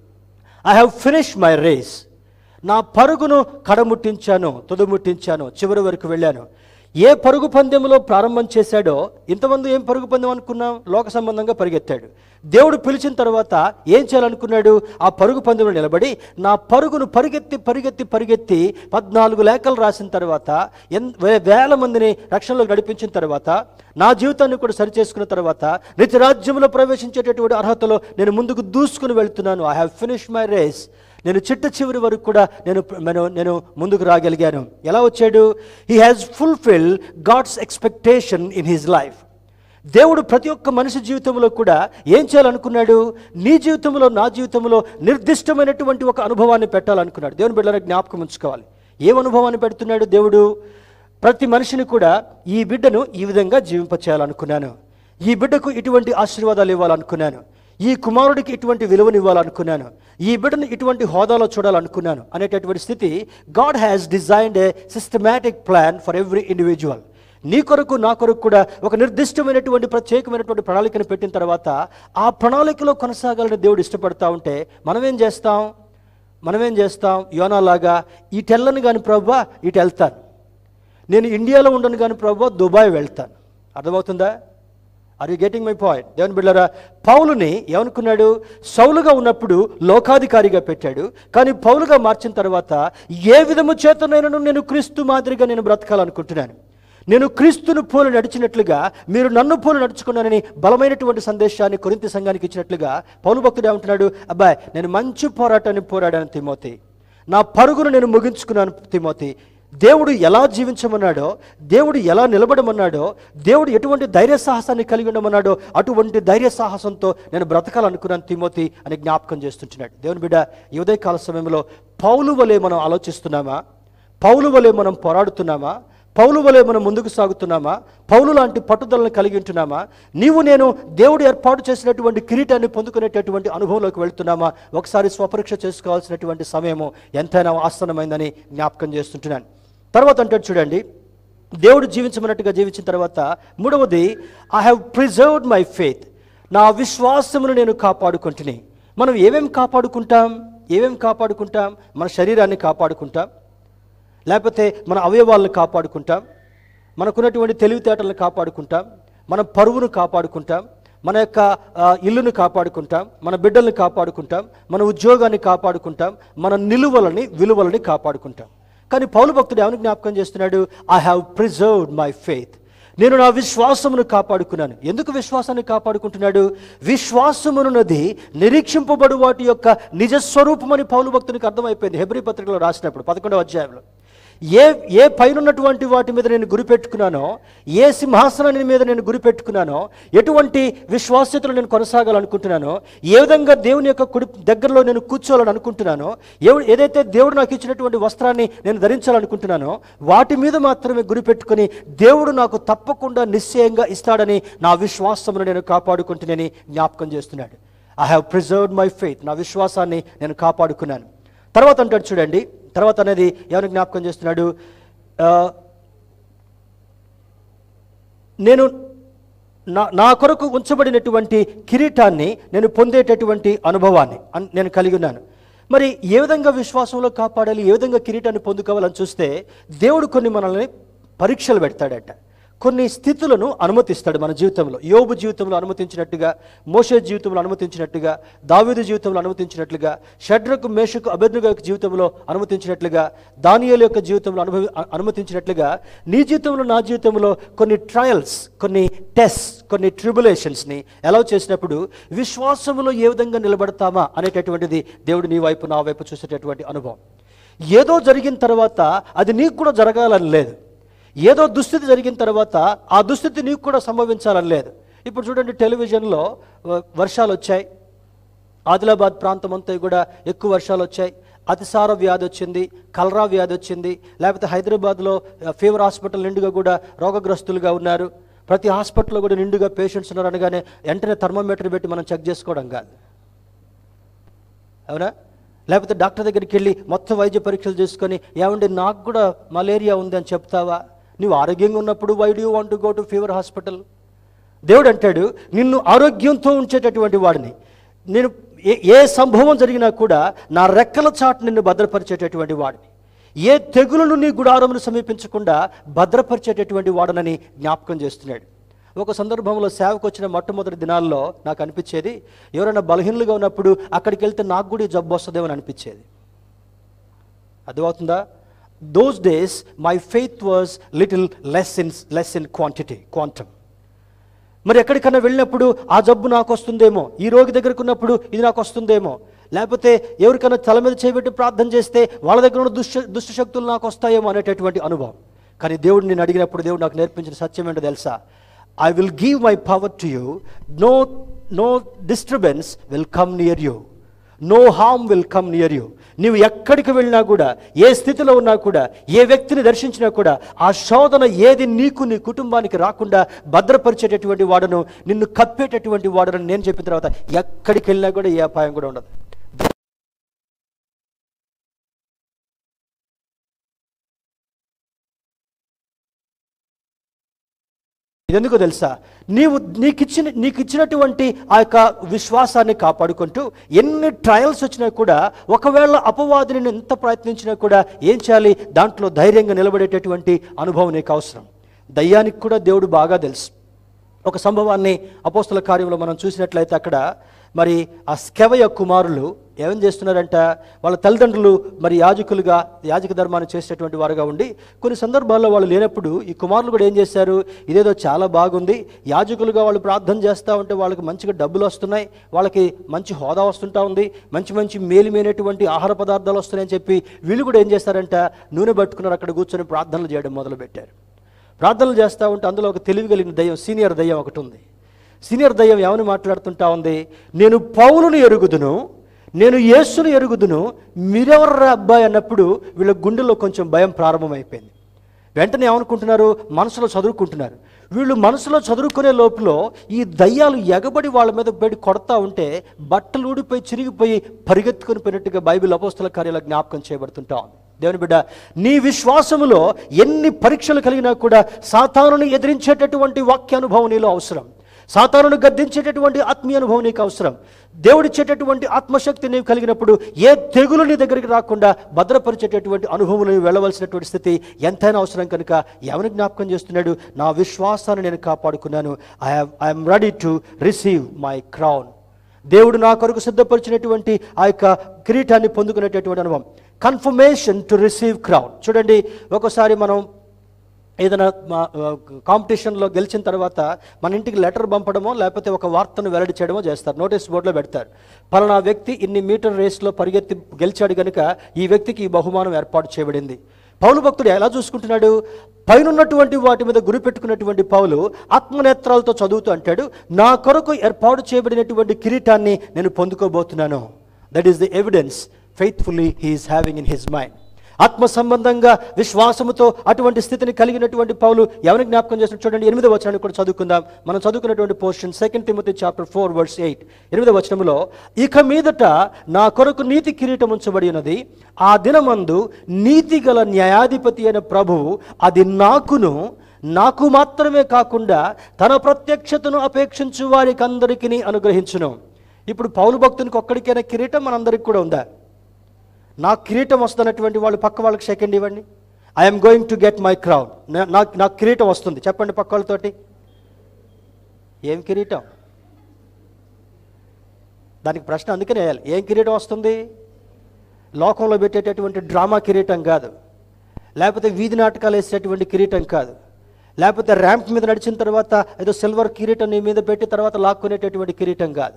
I have finish my race నా పరుగును కడముట్టించాను తుదముట్టించాను చివరి వరకు వెళ్ళాను ఏ పరుగు పందెంలో ప్రారంభం చేశాడో ఇంతమంది ఏం పరుగు పందెం అనుకున్నాం లోక సంబంధంగా పరిగెత్తాడు దేవుడు పిలిచిన తర్వాత ఏం చేయాలనుకున్నాడు ఆ పరుగు పందెంలో నిలబడి నా పరుగును పరిగెత్తి పరిగెత్తి పరిగెత్తి పద్నాలుగు లేఖలు రాసిన తర్వాత ఎన్ వే- వేల మందిని రక్షణలో నడిపించిన తర్వాత నా జీవితాన్ని కూడా సరి చేసుకున్న తర్వాత నిత్య రాజ్యంలో ప్రవేశించేటటువంటి అర్హతలో నేను ముందుకు దూసుకుని వెళ్తున్నాను I have finish my race నేను చిట్ట చివరి వరకు కూడా నేను నేను నేను ముందుకు రాగలిగాను ఎలా వచ్చాడు he has fulfil God's expectation in his life దేవుడు ప్రతి ఒక్క మనిషి జీవితంలో కూడా ఏం చేయాలనుకున్నాడు నీ జీవితంలో నా జీవితంలో నిర్దిష్టమైనటువంటి ఒక అనుభవాన్ని పెట్టాలనుకున్నాడు దేవుని బిడ్డలకు జ్ఞాపకం ఉంచుకోవాలి ఏం అనుభవాన్ని పెడుతున్నాడు దేవుడు ప్రతి మనిషిని కూడా ఈ బిడ్డను ఈ విధంగా జీవింపచేయాలనుకున్నాను ఈ బిడ్డకు ఇటువంటి ఆశీర్వాదాలు ఇవ్వాలనుకున్నాను ఈ కుమారుడికి ఇటువంటి విలువను ఇవ్వాలనుకున్నాను ఈ బిడ్డను ఇటువంటి హోదాలో చూడాలనుకున్నాను అనేటటువంటి స్థితి God has designed a systematic plan for every individual నీ కొరకు నా కొరకు కూడా ఒక నిర్దిష్టమైనటువంటి ప్రత్యేకమైనటువంటి ప్రణాళికను పెట్టిన తర్వాత ఆ ప్రణాళికలో కొనసాగాలని దేవుడు ఇష్టపడతా ఉంటే మనం ఏం చేస్తాం మనమేం చేస్తాం యోనాలాగా ఇటు వెళ్ళను కానీ ప్రభా ఇటు వెళ్తాను నేను ఇండియాలో ఉండను కానీ ప్రభా దుబాయ్ వెళ్తాను అర్థమవుతుందా are you getting my point దేవుని బిళ్ళరా పౌలుని ఏమనుకున్నాడు సౌలుగా ఉన్నప్పుడు లోకాధికారిగా పెట్టాడు కానీ పౌలుగా మార్చిన తర్వాత ఏ విధము చేతనైనను నేను క్రీస్తు మాదిరిగా నేను బ్రతకాలనుకుంటున్నాను నేను క్రీస్తును పోలు నడిచినట్లుగా మీరు నన్ను పోలు నడుచుకున్నానని బలమైనటువంటి సందేశాన్ని కొరింత సంఘానికి ఇచ్చినట్లుగా పౌలు భక్తుడు ఏమంటున్నాడు అబ్బాయి నేను మంచి పోరాటాన్ని పోరాడాను తిమోతి నా పరుగును నేను ముగించుకున్నాను తిమోతి దేవుడు ఎలా జీవించమన్నాడో దేవుడు ఎలా నిలబడమన్నాడో దేవుడు ఎటువంటి ధైర్య సాహసాన్ని కలిగి ఉండమన్నాడో అటువంటి ధైర్య సాహసంతో నేను బ్రతకాలనుకున్నాను తిమోతి అని జ్ఞాపకం చేస్తుంటున్నాడు దేవుని బిడ్డ ఈ ఉదయకాల సమయంలో పౌలు వలె మనం ఆలోచిస్తున్నామా పౌలు వలె మనం పోరాడుతున్నామా పౌలు వలె మనం ముందుకు సాగుతున్నామా పౌలు లాంటి పట్టుదలను కలిగి ఉంటున్నామా నీవు నేను దేవుడు ఏర్పాటు చేసినటువంటి కిరీటాన్ని పొందుకునేటటువంటి అనుభవంలోకి వెళ్తున్నామా ఒకసారి స్వపరీక్ష చేసుకోవాల్సినటువంటి సమయము ఎంతైనా ఆసనమైందని జ్ఞాపకం చేస్తుంటున్నాను తర్వాత అంటాడు చూడండి దేవుడు జీవించమన్నట్టుగా జీవించిన తర్వాత మూడవది I have preserved my faith నా విశ్వాసమును నేను కాపాడుకుంటుని మనం ఏమేమి కాపాడుకుంటాం ఏమేమి కాపాడుకుంటాం మన శరీరాన్ని కాపాడుకుంటాం లేకపోతే మన అవయవాలను కాపాడుకుంటాం మనకున్నటువంటి తెలివితేటలను కాపాడుకుంటాం మన పరువును కాపాడుకుంటాం మన యొక్క ఆ, ఇల్లును కాపాడుకుంటాం మన బిడ్డల్ని కాపాడుకుంటాం మన ఉద్యోగాన్ని కాపాడుకుంటాం మన నిలువలని విలువలని కాపాడుకుంటాం కానీ పౌలు భక్తుడు ఏమని జ్ఞాపకం చేస్తున్నాడు I have preserved my faith నేను నా విశ్వాసమును కాపాడుకున్నాను ఎందుకు విశ్వాసాన్ని కాపాడుకుంటున్నాడు విశ్వాసమునున్నది నిరీక్షింపబడు వాటి యొక్క నిజస్వరూపమని పౌలు భక్తునికి అర్థమైపోయింది హెబ్రి పత్రికలో రాసినప్పుడు పదకొండవ అధ్యాయంలో ఏ ఏ పైనున్నటువంటి వాటి మీద నేను గురి పెట్టుకున్నానో ఏ సింహాసనాన్ని మీద నేను గురి పెట్టుకున్నానో ఎటువంటి విశ్వాస్యతలు నేను కొనసాగాలనుకుంటున్నానో ఏ విధంగా దేవుని యొక్క కుడి దగ్గరలో నేను కూర్చోవాలని అనుకుంటున్నానో ఏ ఏదైతే దేవుడు నాకు ఇచ్చినటువంటి వస్త్రాన్ని నేను ధరించాలనుకుంటున్నానో వాటి మీద మాత్రమే గురి పెట్టుకుని దేవుడు నాకు తప్పకుండా నిశ్చయంగా ఇస్తాడని నా విశ్వాసమును నేను కాపాడుకుంటున్నానని జ్ఞాపకం చేస్తున్నాడు I have preserved my faith నా విశ్వాసాన్ని నేను కాపాడుకున్నాను తర్వాత అంటాడు చూడండి తర్వాత అనేది ఎవరిని జ్ఞాపకం చేస్తున్నాడు ఆ, నేను నా నా కొరకు ఉంచబడినటువంటి కిరీటాన్ని నేను పొందేటటువంటి అనుభవాన్ని అన్- నేను కలిగి ఉన్నాను మరి ఏ విధంగా విశ్వాసంలో కాపాడాలి ఏ విధంగా కిరీటాన్ని పొందుకోవాలని చూస్తే దేవుడు కొన్ని మనల్ని పరీక్షలు పెడతాడట కొన్ని స్థితులను అనుమతిస్తాడు మన జీవితంలో యోబు జీవితంలో అనుమతించినట్టుగా మోషే జీవితంలో అనుమతించినట్టుగా దావీదు జీవితంలో అనుమతించినట్లుగా షడ్రకు మేషకు అభ్యర్థుగా జీవితంలో అనుమతించినట్లుగా దానియేలు యొక్క జీవితంలో అనుభవి అ- అనుమతించినట్లుగా నీ జీవితంలో నా జీవితంలో కొన్ని ట్రయల్స్ కొన్ని టెస్ట్ కొన్ని ట్రిబులేషన్స్ని ఎలా చేసినప్పుడు విశ్వాసములో ఏ విధంగా నిలబడతామా అనేటటువంటిది దేవుడు నీ వైపు నా వైపు చూసేటటువంటి అనుభవం ఏదో జరిగిన తర్వాత అది నీకు కూడా జరగాలని లేదు ఏదో దుస్థితి జరిగిన తర్వాత ఆ దుస్థితి నీకు కూడా సంభవించాలని లేదు ఇప్పుడు చూడండి టెలివిజన్లో వ- వర్షాలు వచ్చాయి ఆదిలాబాద్ ప్రాంతం అంతా కూడా ఎక్కువ వర్షాలు వచ్చాయి అతిసార వ్యాధి వచ్చింది కలరా వ్యాధి వచ్చింది లేకపోతే హైదరాబాద్లో ఆ, ఫీవర్ హాస్పిటల్ నిండుగా కూడా రోగగ్రస్తులుగా ఉన్నారు ప్రతి హాస్పిటల్లో కూడా నిండుగా పేషెంట్స్ ఉన్నారు అనగానే వెంటనే థర్మోమీటర్ పెట్టి మనం చెక్ చేసుకోవడం కాదు అవునా లేకపోతే డాక్టర్ దగ్గరికి వెళ్ళి మొత్తం వైద్య పరీక్షలు చేసుకొని ఏమండి నాకు కూడా మలేరియా ఉంది అని చెప్తావా నువ్వు ఆరోగ్యంగా ఉన్నప్పుడు why do want go to fever hospital దేవుడు అంటాడు నిన్ను ఆరోగ్యంతో ఉంచేటటువంటి వాడిని నేను ఏ ఏ సంభవం జరిగినా కూడా నా రెక్కల చాటు నిన్ను భద్రపరిచేటటువంటి వాడిని ఏ తెగులను నీ గుడారమును సమీపించకుండా భద్రపరిచేటటువంటి వాడనని జ్ఞాపకం చేస్తున్నాడు ఒక సందర్భంలో సేవకు వచ్చిన మొట్టమొదటి దినాల్లో నాకు అనిపించేది ఎవరైనా బలహీనులుగా ఉన్నప్పుడు అక్కడికి వెళ్తే నాకు కూడా ఈ జబ్బు వస్తుందేమో అని అనిపించేది అర్థమవుతుందా those days my faith was little less in less in quantity quantum మరి ఎక్కడికన్నా వెళ్ళినప్పుడు ఆ జబ్బు నాకు వస్తుందేమో ఈ రోగి దగ్గరకు ఉన్నప్పుడు ఇది నాకు వస్తుందేమో లేకపోతే ఎవరికైనా తల మీద చేయబెట్టి ప్రార్థన చేస్తే వాళ్ళ దగ్గర ఉన్న దుష్ట దుష్ట శక్తులు నాకు వస్తాయేమో అనేటటువంటి అనుభవం కానీ దేవుడు నేను అడిగినప్పుడు దేవుడు నాకు నేర్పించిన సత్యం ఏంటో తెలుసా I will give my power to you no no disturbance will come near you no harm will come near you నీవు ఎక్కడికి వెళ్ళినా కూడా ఏ స్థితిలో ఉన్నా కూడా ఏ వ్యక్తిని దర్శించినా కూడా ఆ శోధన ఏది నీకు నీ కుటుంబానికి రాకుండా భద్రపరిచేటటువంటి వాడను నిన్ను కప్పేటటువంటి వాడను నేను చెప్పిన తర్వాత ఎక్కడికి వెళ్ళినా కూడా ఏ అపాయం కూడా ఉండదు ఇదెందుకో తెలుసా నీవు నీకు ఇచ్చిన నీకు ఇచ్చినటువంటి ఆ యొక్క విశ్వాసాన్ని కాపాడుకుంటూ ఎన్ని ట్రయల్స్ వచ్చినా కూడా ఒకవేళ అపవాదిని నేను ఎంత ప్రయత్నించినా కూడా ఏం చేయాలి దాంట్లో ధైర్యంగా నిలబడేటటువంటి అనుభవం నీకు అవసరం దయ్యానికి కూడా దేవుడు బాగా తెలుసు ఒక సంభవాన్ని అపోస్తల కార్యంలో మనం చూసినట్లయితే అక్కడ మరి ఆ స్కెవయ కుమారులు ఏం చేస్తున్నారంట వాళ్ళ తల్లిదండ్రులు మరి యాజకులుగా యాజక ధర్మాన్ని చేసేటువంటి వారుగా ఉండి కొన్ని సందర్భాల్లో వాళ్ళు లేనప్పుడు ఈ కుమారులు కూడా ఏం చేశారు ఇదేదో చాలా బాగుంది యాజకులుగా వాళ్ళు ప్రార్థన చేస్తూ ఉంటే వాళ్ళకి మంచిగా డబ్బులు వస్తున్నాయి వాళ్ళకి మంచి హోదా వస్తుంటా ఉంది మంచి మంచి మేలిమైనటువంటి ఆహార పదార్థాలు వస్తున్నాయని చెప్పి వీళ్ళు కూడా ఏం చేస్తారంట నూనె పట్టుకున్నారు అక్కడ కూర్చొని ప్రార్థనలు చేయడం మొదలుపెట్టారు ప్రార్థనలు చేస్తూ ఉంటే అందులో ఒక తెలివి కలిగిన దయ్యం సీనియర్ దయ్యం ఒకటి ఉంది సీనియర్ దయ్యం ఏమని మాట్లాడుతుంటా ఉంది నేను పౌలును ఎరుగుదును నేను యేసును ఎరుగుదును మీరెవర్రా అబ్బాయి అన్నప్పుడు వీళ్ళ గుండెలో కొంచెం భయం ప్రారంభమైపోయింది వెంటనే ఏమనుకుంటున్నారు మనసులో చదువుకుంటున్నారు వీళ్ళు మనసులో చదువుకునే లోపల ఈ దయ్యాలు ఎగబడి వాళ్ళ మీద పెడి కొడతా ఉంటే బట్టలు ఊడిపోయి చిరిగిపోయి పరిగెత్తుకుని పోయినట్టుగా బైబిల్ అపోస్తల కార్యాల జ్ఞాపకం చేయబడుతుంటా ఉంది దేవుని బిడ్డ నీ విశ్వాసములో ఎన్ని పరీక్షలు కలిగినా కూడా సాతానుని ఎదిరించేటటువంటి వాక్యానుభవం నీలో అవసరం సాతానును గద్దించేటటువంటి ఆత్మీయ అనుభవం నీకు అవసరం దేవుడిచ్చేటటువంటి ఆత్మశక్తి నీవు కలిగినప్పుడు ఏ తెగులు నీ దగ్గరికి రాకుండా భద్రపరిచేటటువంటి అనుభవంలో నీవు వెళ్ళవలసినటువంటి స్థితి ఎంతైనా అవసరం కనుక ఎవరిని జ్ఞాపకం చేస్తున్నాడు నా విశ్వాసాన్ని నేను కాపాడుకున్నాను I have I'm ready to receive my crown దేవుడు నా కొరకు సిద్ధపరిచినటువంటి ఆ యొక్క కిరీటాన్ని పొందుకునేటటువంటి అనుభవం కన్ఫర్మేషన్ టు రిసీవ్ క్రౌన్ చూడండి ఒకసారి మనం ఏదైనా మా- ఆ, కాంపిటీషన్లో గెలిచిన తర్వాత మన ఇంటికి లెటర్ పంపడమో లేకపోతే ఒక వార్తను వెల్లడి చేయడమో చేస్తారు నోటీస్ బోర్డులో పెడతారు పలానా వ్యక్తి ఇన్ని మీటర్ రేస్లో పరిగెత్తి గెలిచాడు కనుక ఈ వ్యక్తికి ఈ బహుమానం ఏర్పాటు చేయబడింది పౌలు భక్తుడు ఎలా చూసుకుంటున్నాడు పైనున్నటువంటి వాటి మీద గురి పెట్టుకున్నటువంటి పౌలు ఆత్మనేత్రాలతో చదువుతూ అంటాడు నా కొరకు ఏర్పాటు చేయబడినటువంటి కిరీటాన్ని నేను పొందుకోబోతున్నాను that is the evidence faithfully he is having in his mind ఆత్మ సంబంధంగా విశ్వాసముతో అటువంటి స్థితిని కలిగినటువంటి పౌలు ఎవరిని జ్ఞాపకం చేస్తున్న చూడండి ఎనిమిదో వచనాన్ని కూడా చదువుకుందాం మనం చదువుకున్నటువంటి portion second Timothy chapter four words eight ఎనిమిదో వచనంలో ఇక మీదట నా కొరకు నీతి కిరీటం ఉంచబడి ఉన్నది ఆ దినమందు నీతి గల న్యాయాధిపతి అయిన ప్రభువు అది నాకును నాకు మాత్రమే కాకుండా తన ప్రత్యక్షతను అపేక్షించు వారికి అందరికీ అనుగ్రహించును ఇప్పుడు పౌలు భక్తునికి ఒక్కడికైనా కిరీటం మనందరికి కూడా ఉందా నాకు కిరీటం వస్తున్నటువంటి వాళ్ళు పక్క వాళ్ళకి సెకండ్ ఇవ్వండి I'm going to get my crown నాకు నాకు కిరీటం వస్తుంది చెప్పండి పక్క వాళ్ళతోటి ఏం కిరీటం దానికి ప్రశ్న అందుకనే వేయాలి ఏం కిరీటం వస్తుంది లోకంలో పెట్టేటటువంటి డ్రామా కిరీటం కాదు లేకపోతే వీధి నాటకాలు వేసేటటువంటి కిరీటం కాదు లేకపోతే ర్యాంప్ మీద నడిచిన తర్వాత ఏదో సిల్వర్ కిరీటం నీ మీద పెట్టి తర్వాత లాక్కునేటటువంటి కిరీటం కాదు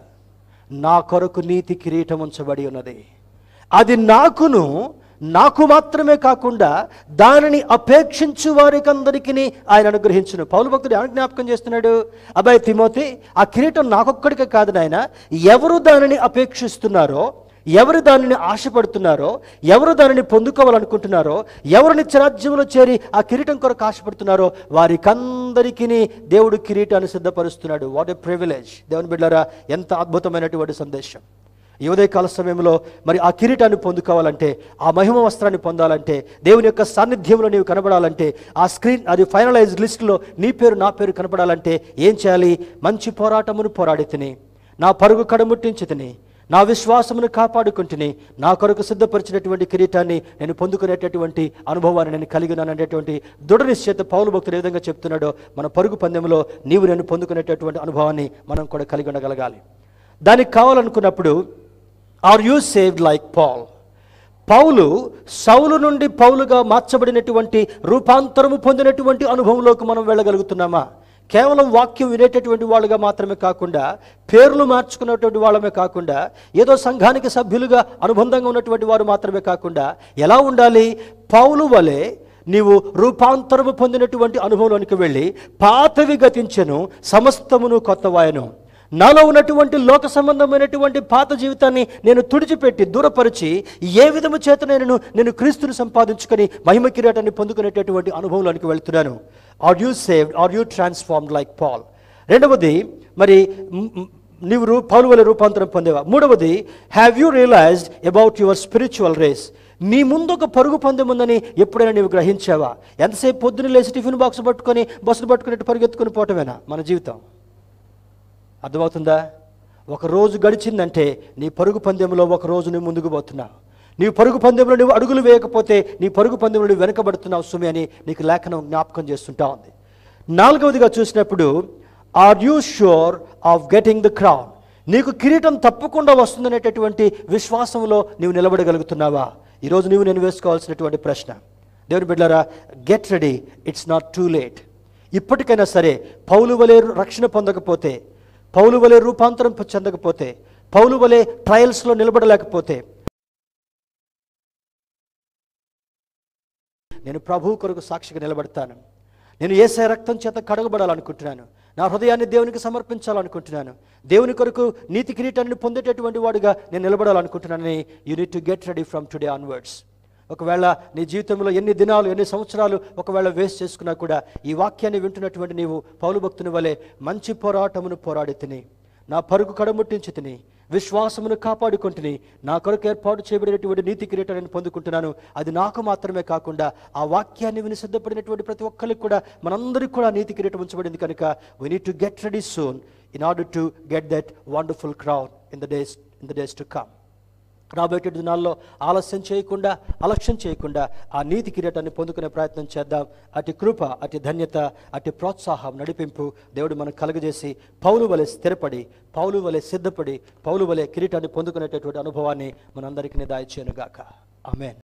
నా కొరకు నీతి కిరీటం ఉంచబడి ఉన్నది అది నాకును నాకు మాత్రమే కాకుండా దానిని అపేక్షించు వారికి అందరికీ ఆయన అనుగ్రహించును పౌలు భక్తుడు ఏమని జ్ఞాపకం చేస్తున్నాడు అబ్బాయి తిమోతి ఆ కిరీటం నాకొక్కడికే కాదు నాయన ఎవరు దానిని అపేక్షిస్తున్నారో ఎవరు దానిని ఆశపడుతున్నారో ఎవరు దానిని పొందుకోవాలనుకుంటున్నారో ఎవరు నిత్యరాజ్యంలో చేరి ఆ కిరీటం కొరకు ఆశపడుతున్నారో వారికందరికీ దేవుడు కిరీటాన్ని సిద్ధపరుస్తున్నాడు వాట్ ఏ ప్రివిలేజ్ దేవుని బిడ్డారా ఎంత అద్భుతమైనటువంటి సందేశం ఈ ఉదయకాల సమయంలో మరి ఆ కిరీటాన్ని పొందుకోవాలంటే ఆ మహిమ వస్త్రాన్ని పొందాలంటే దేవుని యొక్క సాన్నిధ్యంలో నీవు కనబడాలంటే ఆ స్క్రీన్ అది ఫైనలైజ్ లిస్టులో నీ పేరు నా పేరు కనపడాలంటే ఏం చేయాలి మంచి పోరాటమును పోరాడి తిని నా పరుగు కడముట్టించి తిని నా విశ్వాసమును కాపాడుకుంటుని నా కొరకు సిద్ధపరిచినటువంటి కిరీటాన్ని నేను పొందుకునేటటువంటి అనుభవాన్ని నేను కలిగినాను అనేటువంటి దృఢ నిశ్చేత పౌలు భక్తుడు ఏ విధంగా చెప్తున్నాడో మన పరుగు పందెంలో నీవు నేను పొందుకునేటటువంటి అనుభవాన్ని మనం కూడా కలిగి ఉండగలగాలి దానికి కావాలనుకున్నప్పుడు are you saved like Paul పౌలు సౌలు నుండి పౌలుగా మార్చబడినటువంటి రూపాంతరము పొందినటువంటి అనుభవంలోకి మనం వెళ్ళగలుగుతున్నామా కేవలం వాక్యం వినేటటువంటి వాళ్ళుగా మాత్రమే కాకుండా పేర్లు మార్చుకున్నటువంటి వాళ్ళమే కాకుండా ఏదో సంఘానికి సభ్యులుగా అనుబంధంగా ఉన్నటువంటి వారు మాత్రమే కాకుండా ఎలా ఉండాలి పౌలు వలె నీవు రూపాంతరము పొందినటువంటి అనుభవంలోనికి వెళ్ళి పాతవి గతించెను సమస్తమును కొత్తవాయను నాలో ఉన్నటువంటి లోక సంబంధమైనటువంటి పాత జీవితాన్ని నేను తుడిచిపెట్టి దూరపరిచి ఏ విధము చేత నేను నేను క్రీస్తుని సంపాదించుకొని మహిమ కిరీటాన్ని పొందుకునేటటువంటి అనుభవంలోనికి వెళ్తున్నాను are you saved are you transformed like Paul రెండవది మరి మ్, మ్, నీవు రూ పౌలు వల్ల రూపాంతరం పొందేవా మూడవది have you realized about your spiritual race నీ ముందు ఒక పరుగు పందెం ఉందని ఎప్పుడైనా నీవు గ్రహించావా ఎంతసేపు పొద్దున్న లేచి టిఫిన్ బాక్స్ పట్టుకొని బస్సులు పట్టుకున్నట్టు పరిగెత్తుకుని పోవటమేనా మన జీవితం అర్థమవుతుందా ఒక రోజు గడిచిందంటే నీ పరుగు పందెంలో ఒక రోజు నువ్వు ముందుకు పోతున్నావు నీవు పరుగు పందెంలో నువ్వు అడుగులు వేయకపోతే నీ పరుగు పందెంలో నువ్వు వెనకబడుతున్నావు సుమి అని నీకు లేఖనం జ్ఞాపకం చేస్తుంటా ఉంది నాలుగవదిగా చూసినప్పుడు are you sure of getting the crown నీకు కిరీటం తప్పకుండా వస్తుందనేటటువంటి విశ్వాసంలో నీవు నిలబడగలుగుతున్నావా ఈరోజు నీవు నేను వేసుకోవాల్సినటువంటి ప్రశ్న దేవుని బిడ్డారా get ready it's not too late ఇప్పటికైనా సరే పౌలు వలె రక్షణ పొందకపోతే పౌలు వలె రూపాంతరం చెందకపోతే పౌలు వలె ట్రయల్స్లో నిలబడలేకపోతే నేను ప్రభు కొరకు సాక్షిగా నిలబడతాను నేను ఏసే రక్తం చేత కడగబడాలనుకుంటున్నాను నా హృదయాన్ని దేవునికి సమర్పించాలనుకుంటున్నాను దేవుని కొరకు నీతి కిరీటాన్ని పొందేటటువంటి వాడుగా నేను నిలబడాలనుకుంటున్నానని you need to get ready from today onwards ఒకవేళ నీ జీవితంలో ఎన్ని దినాలు ఎన్ని సంవత్సరాలు ఒకవేళ వేస్ట్ చేసుకున్నా కూడా ఈ వాక్యాన్ని వింటున్నటువంటి నీవు పౌలు భక్తుని వలె మంచి పోరాటమును పోరాడి తిని నా పరుగు కడముట్టించి తిని విశ్వాసమును కాపాడుకుంటుని నా కొరకు ఏర్పాటు చేయబడినటువంటి నీతి కిరీటం నేను పొందుకుంటున్నాను అది నాకు మాత్రమే కాకుండా ఆ వాక్యాన్ని విని సిద్ధపడినటువంటి ప్రతి ఒక్కరికి కూడా మనందరికి కూడా నీతి కిరీటం ఉంచబడింది కనుక we need to get ready soon in order to get that wonderful crown in the days in the days to come రాబోయే దినాల్లో ఆలస్యం చేయకుండా అలక్ష్యం చేయకుండా ఆ నీతి కిరీటాన్ని పొందుకునే ప్రయత్నం చేద్దాం అటు కృప అటు ధన్యత అటు ప్రోత్సాహం నడిపింపు దేవుడు మనకు కలుగజేసి పౌలు వలె స్థిరపడి పౌలు వలె సిద్ధపడి పౌలు వలె కిరీటాన్ని పొందుకునేటటువంటి అనుభవాన్ని మనందరికీ దాయిచేయనుగాక ఆమెన్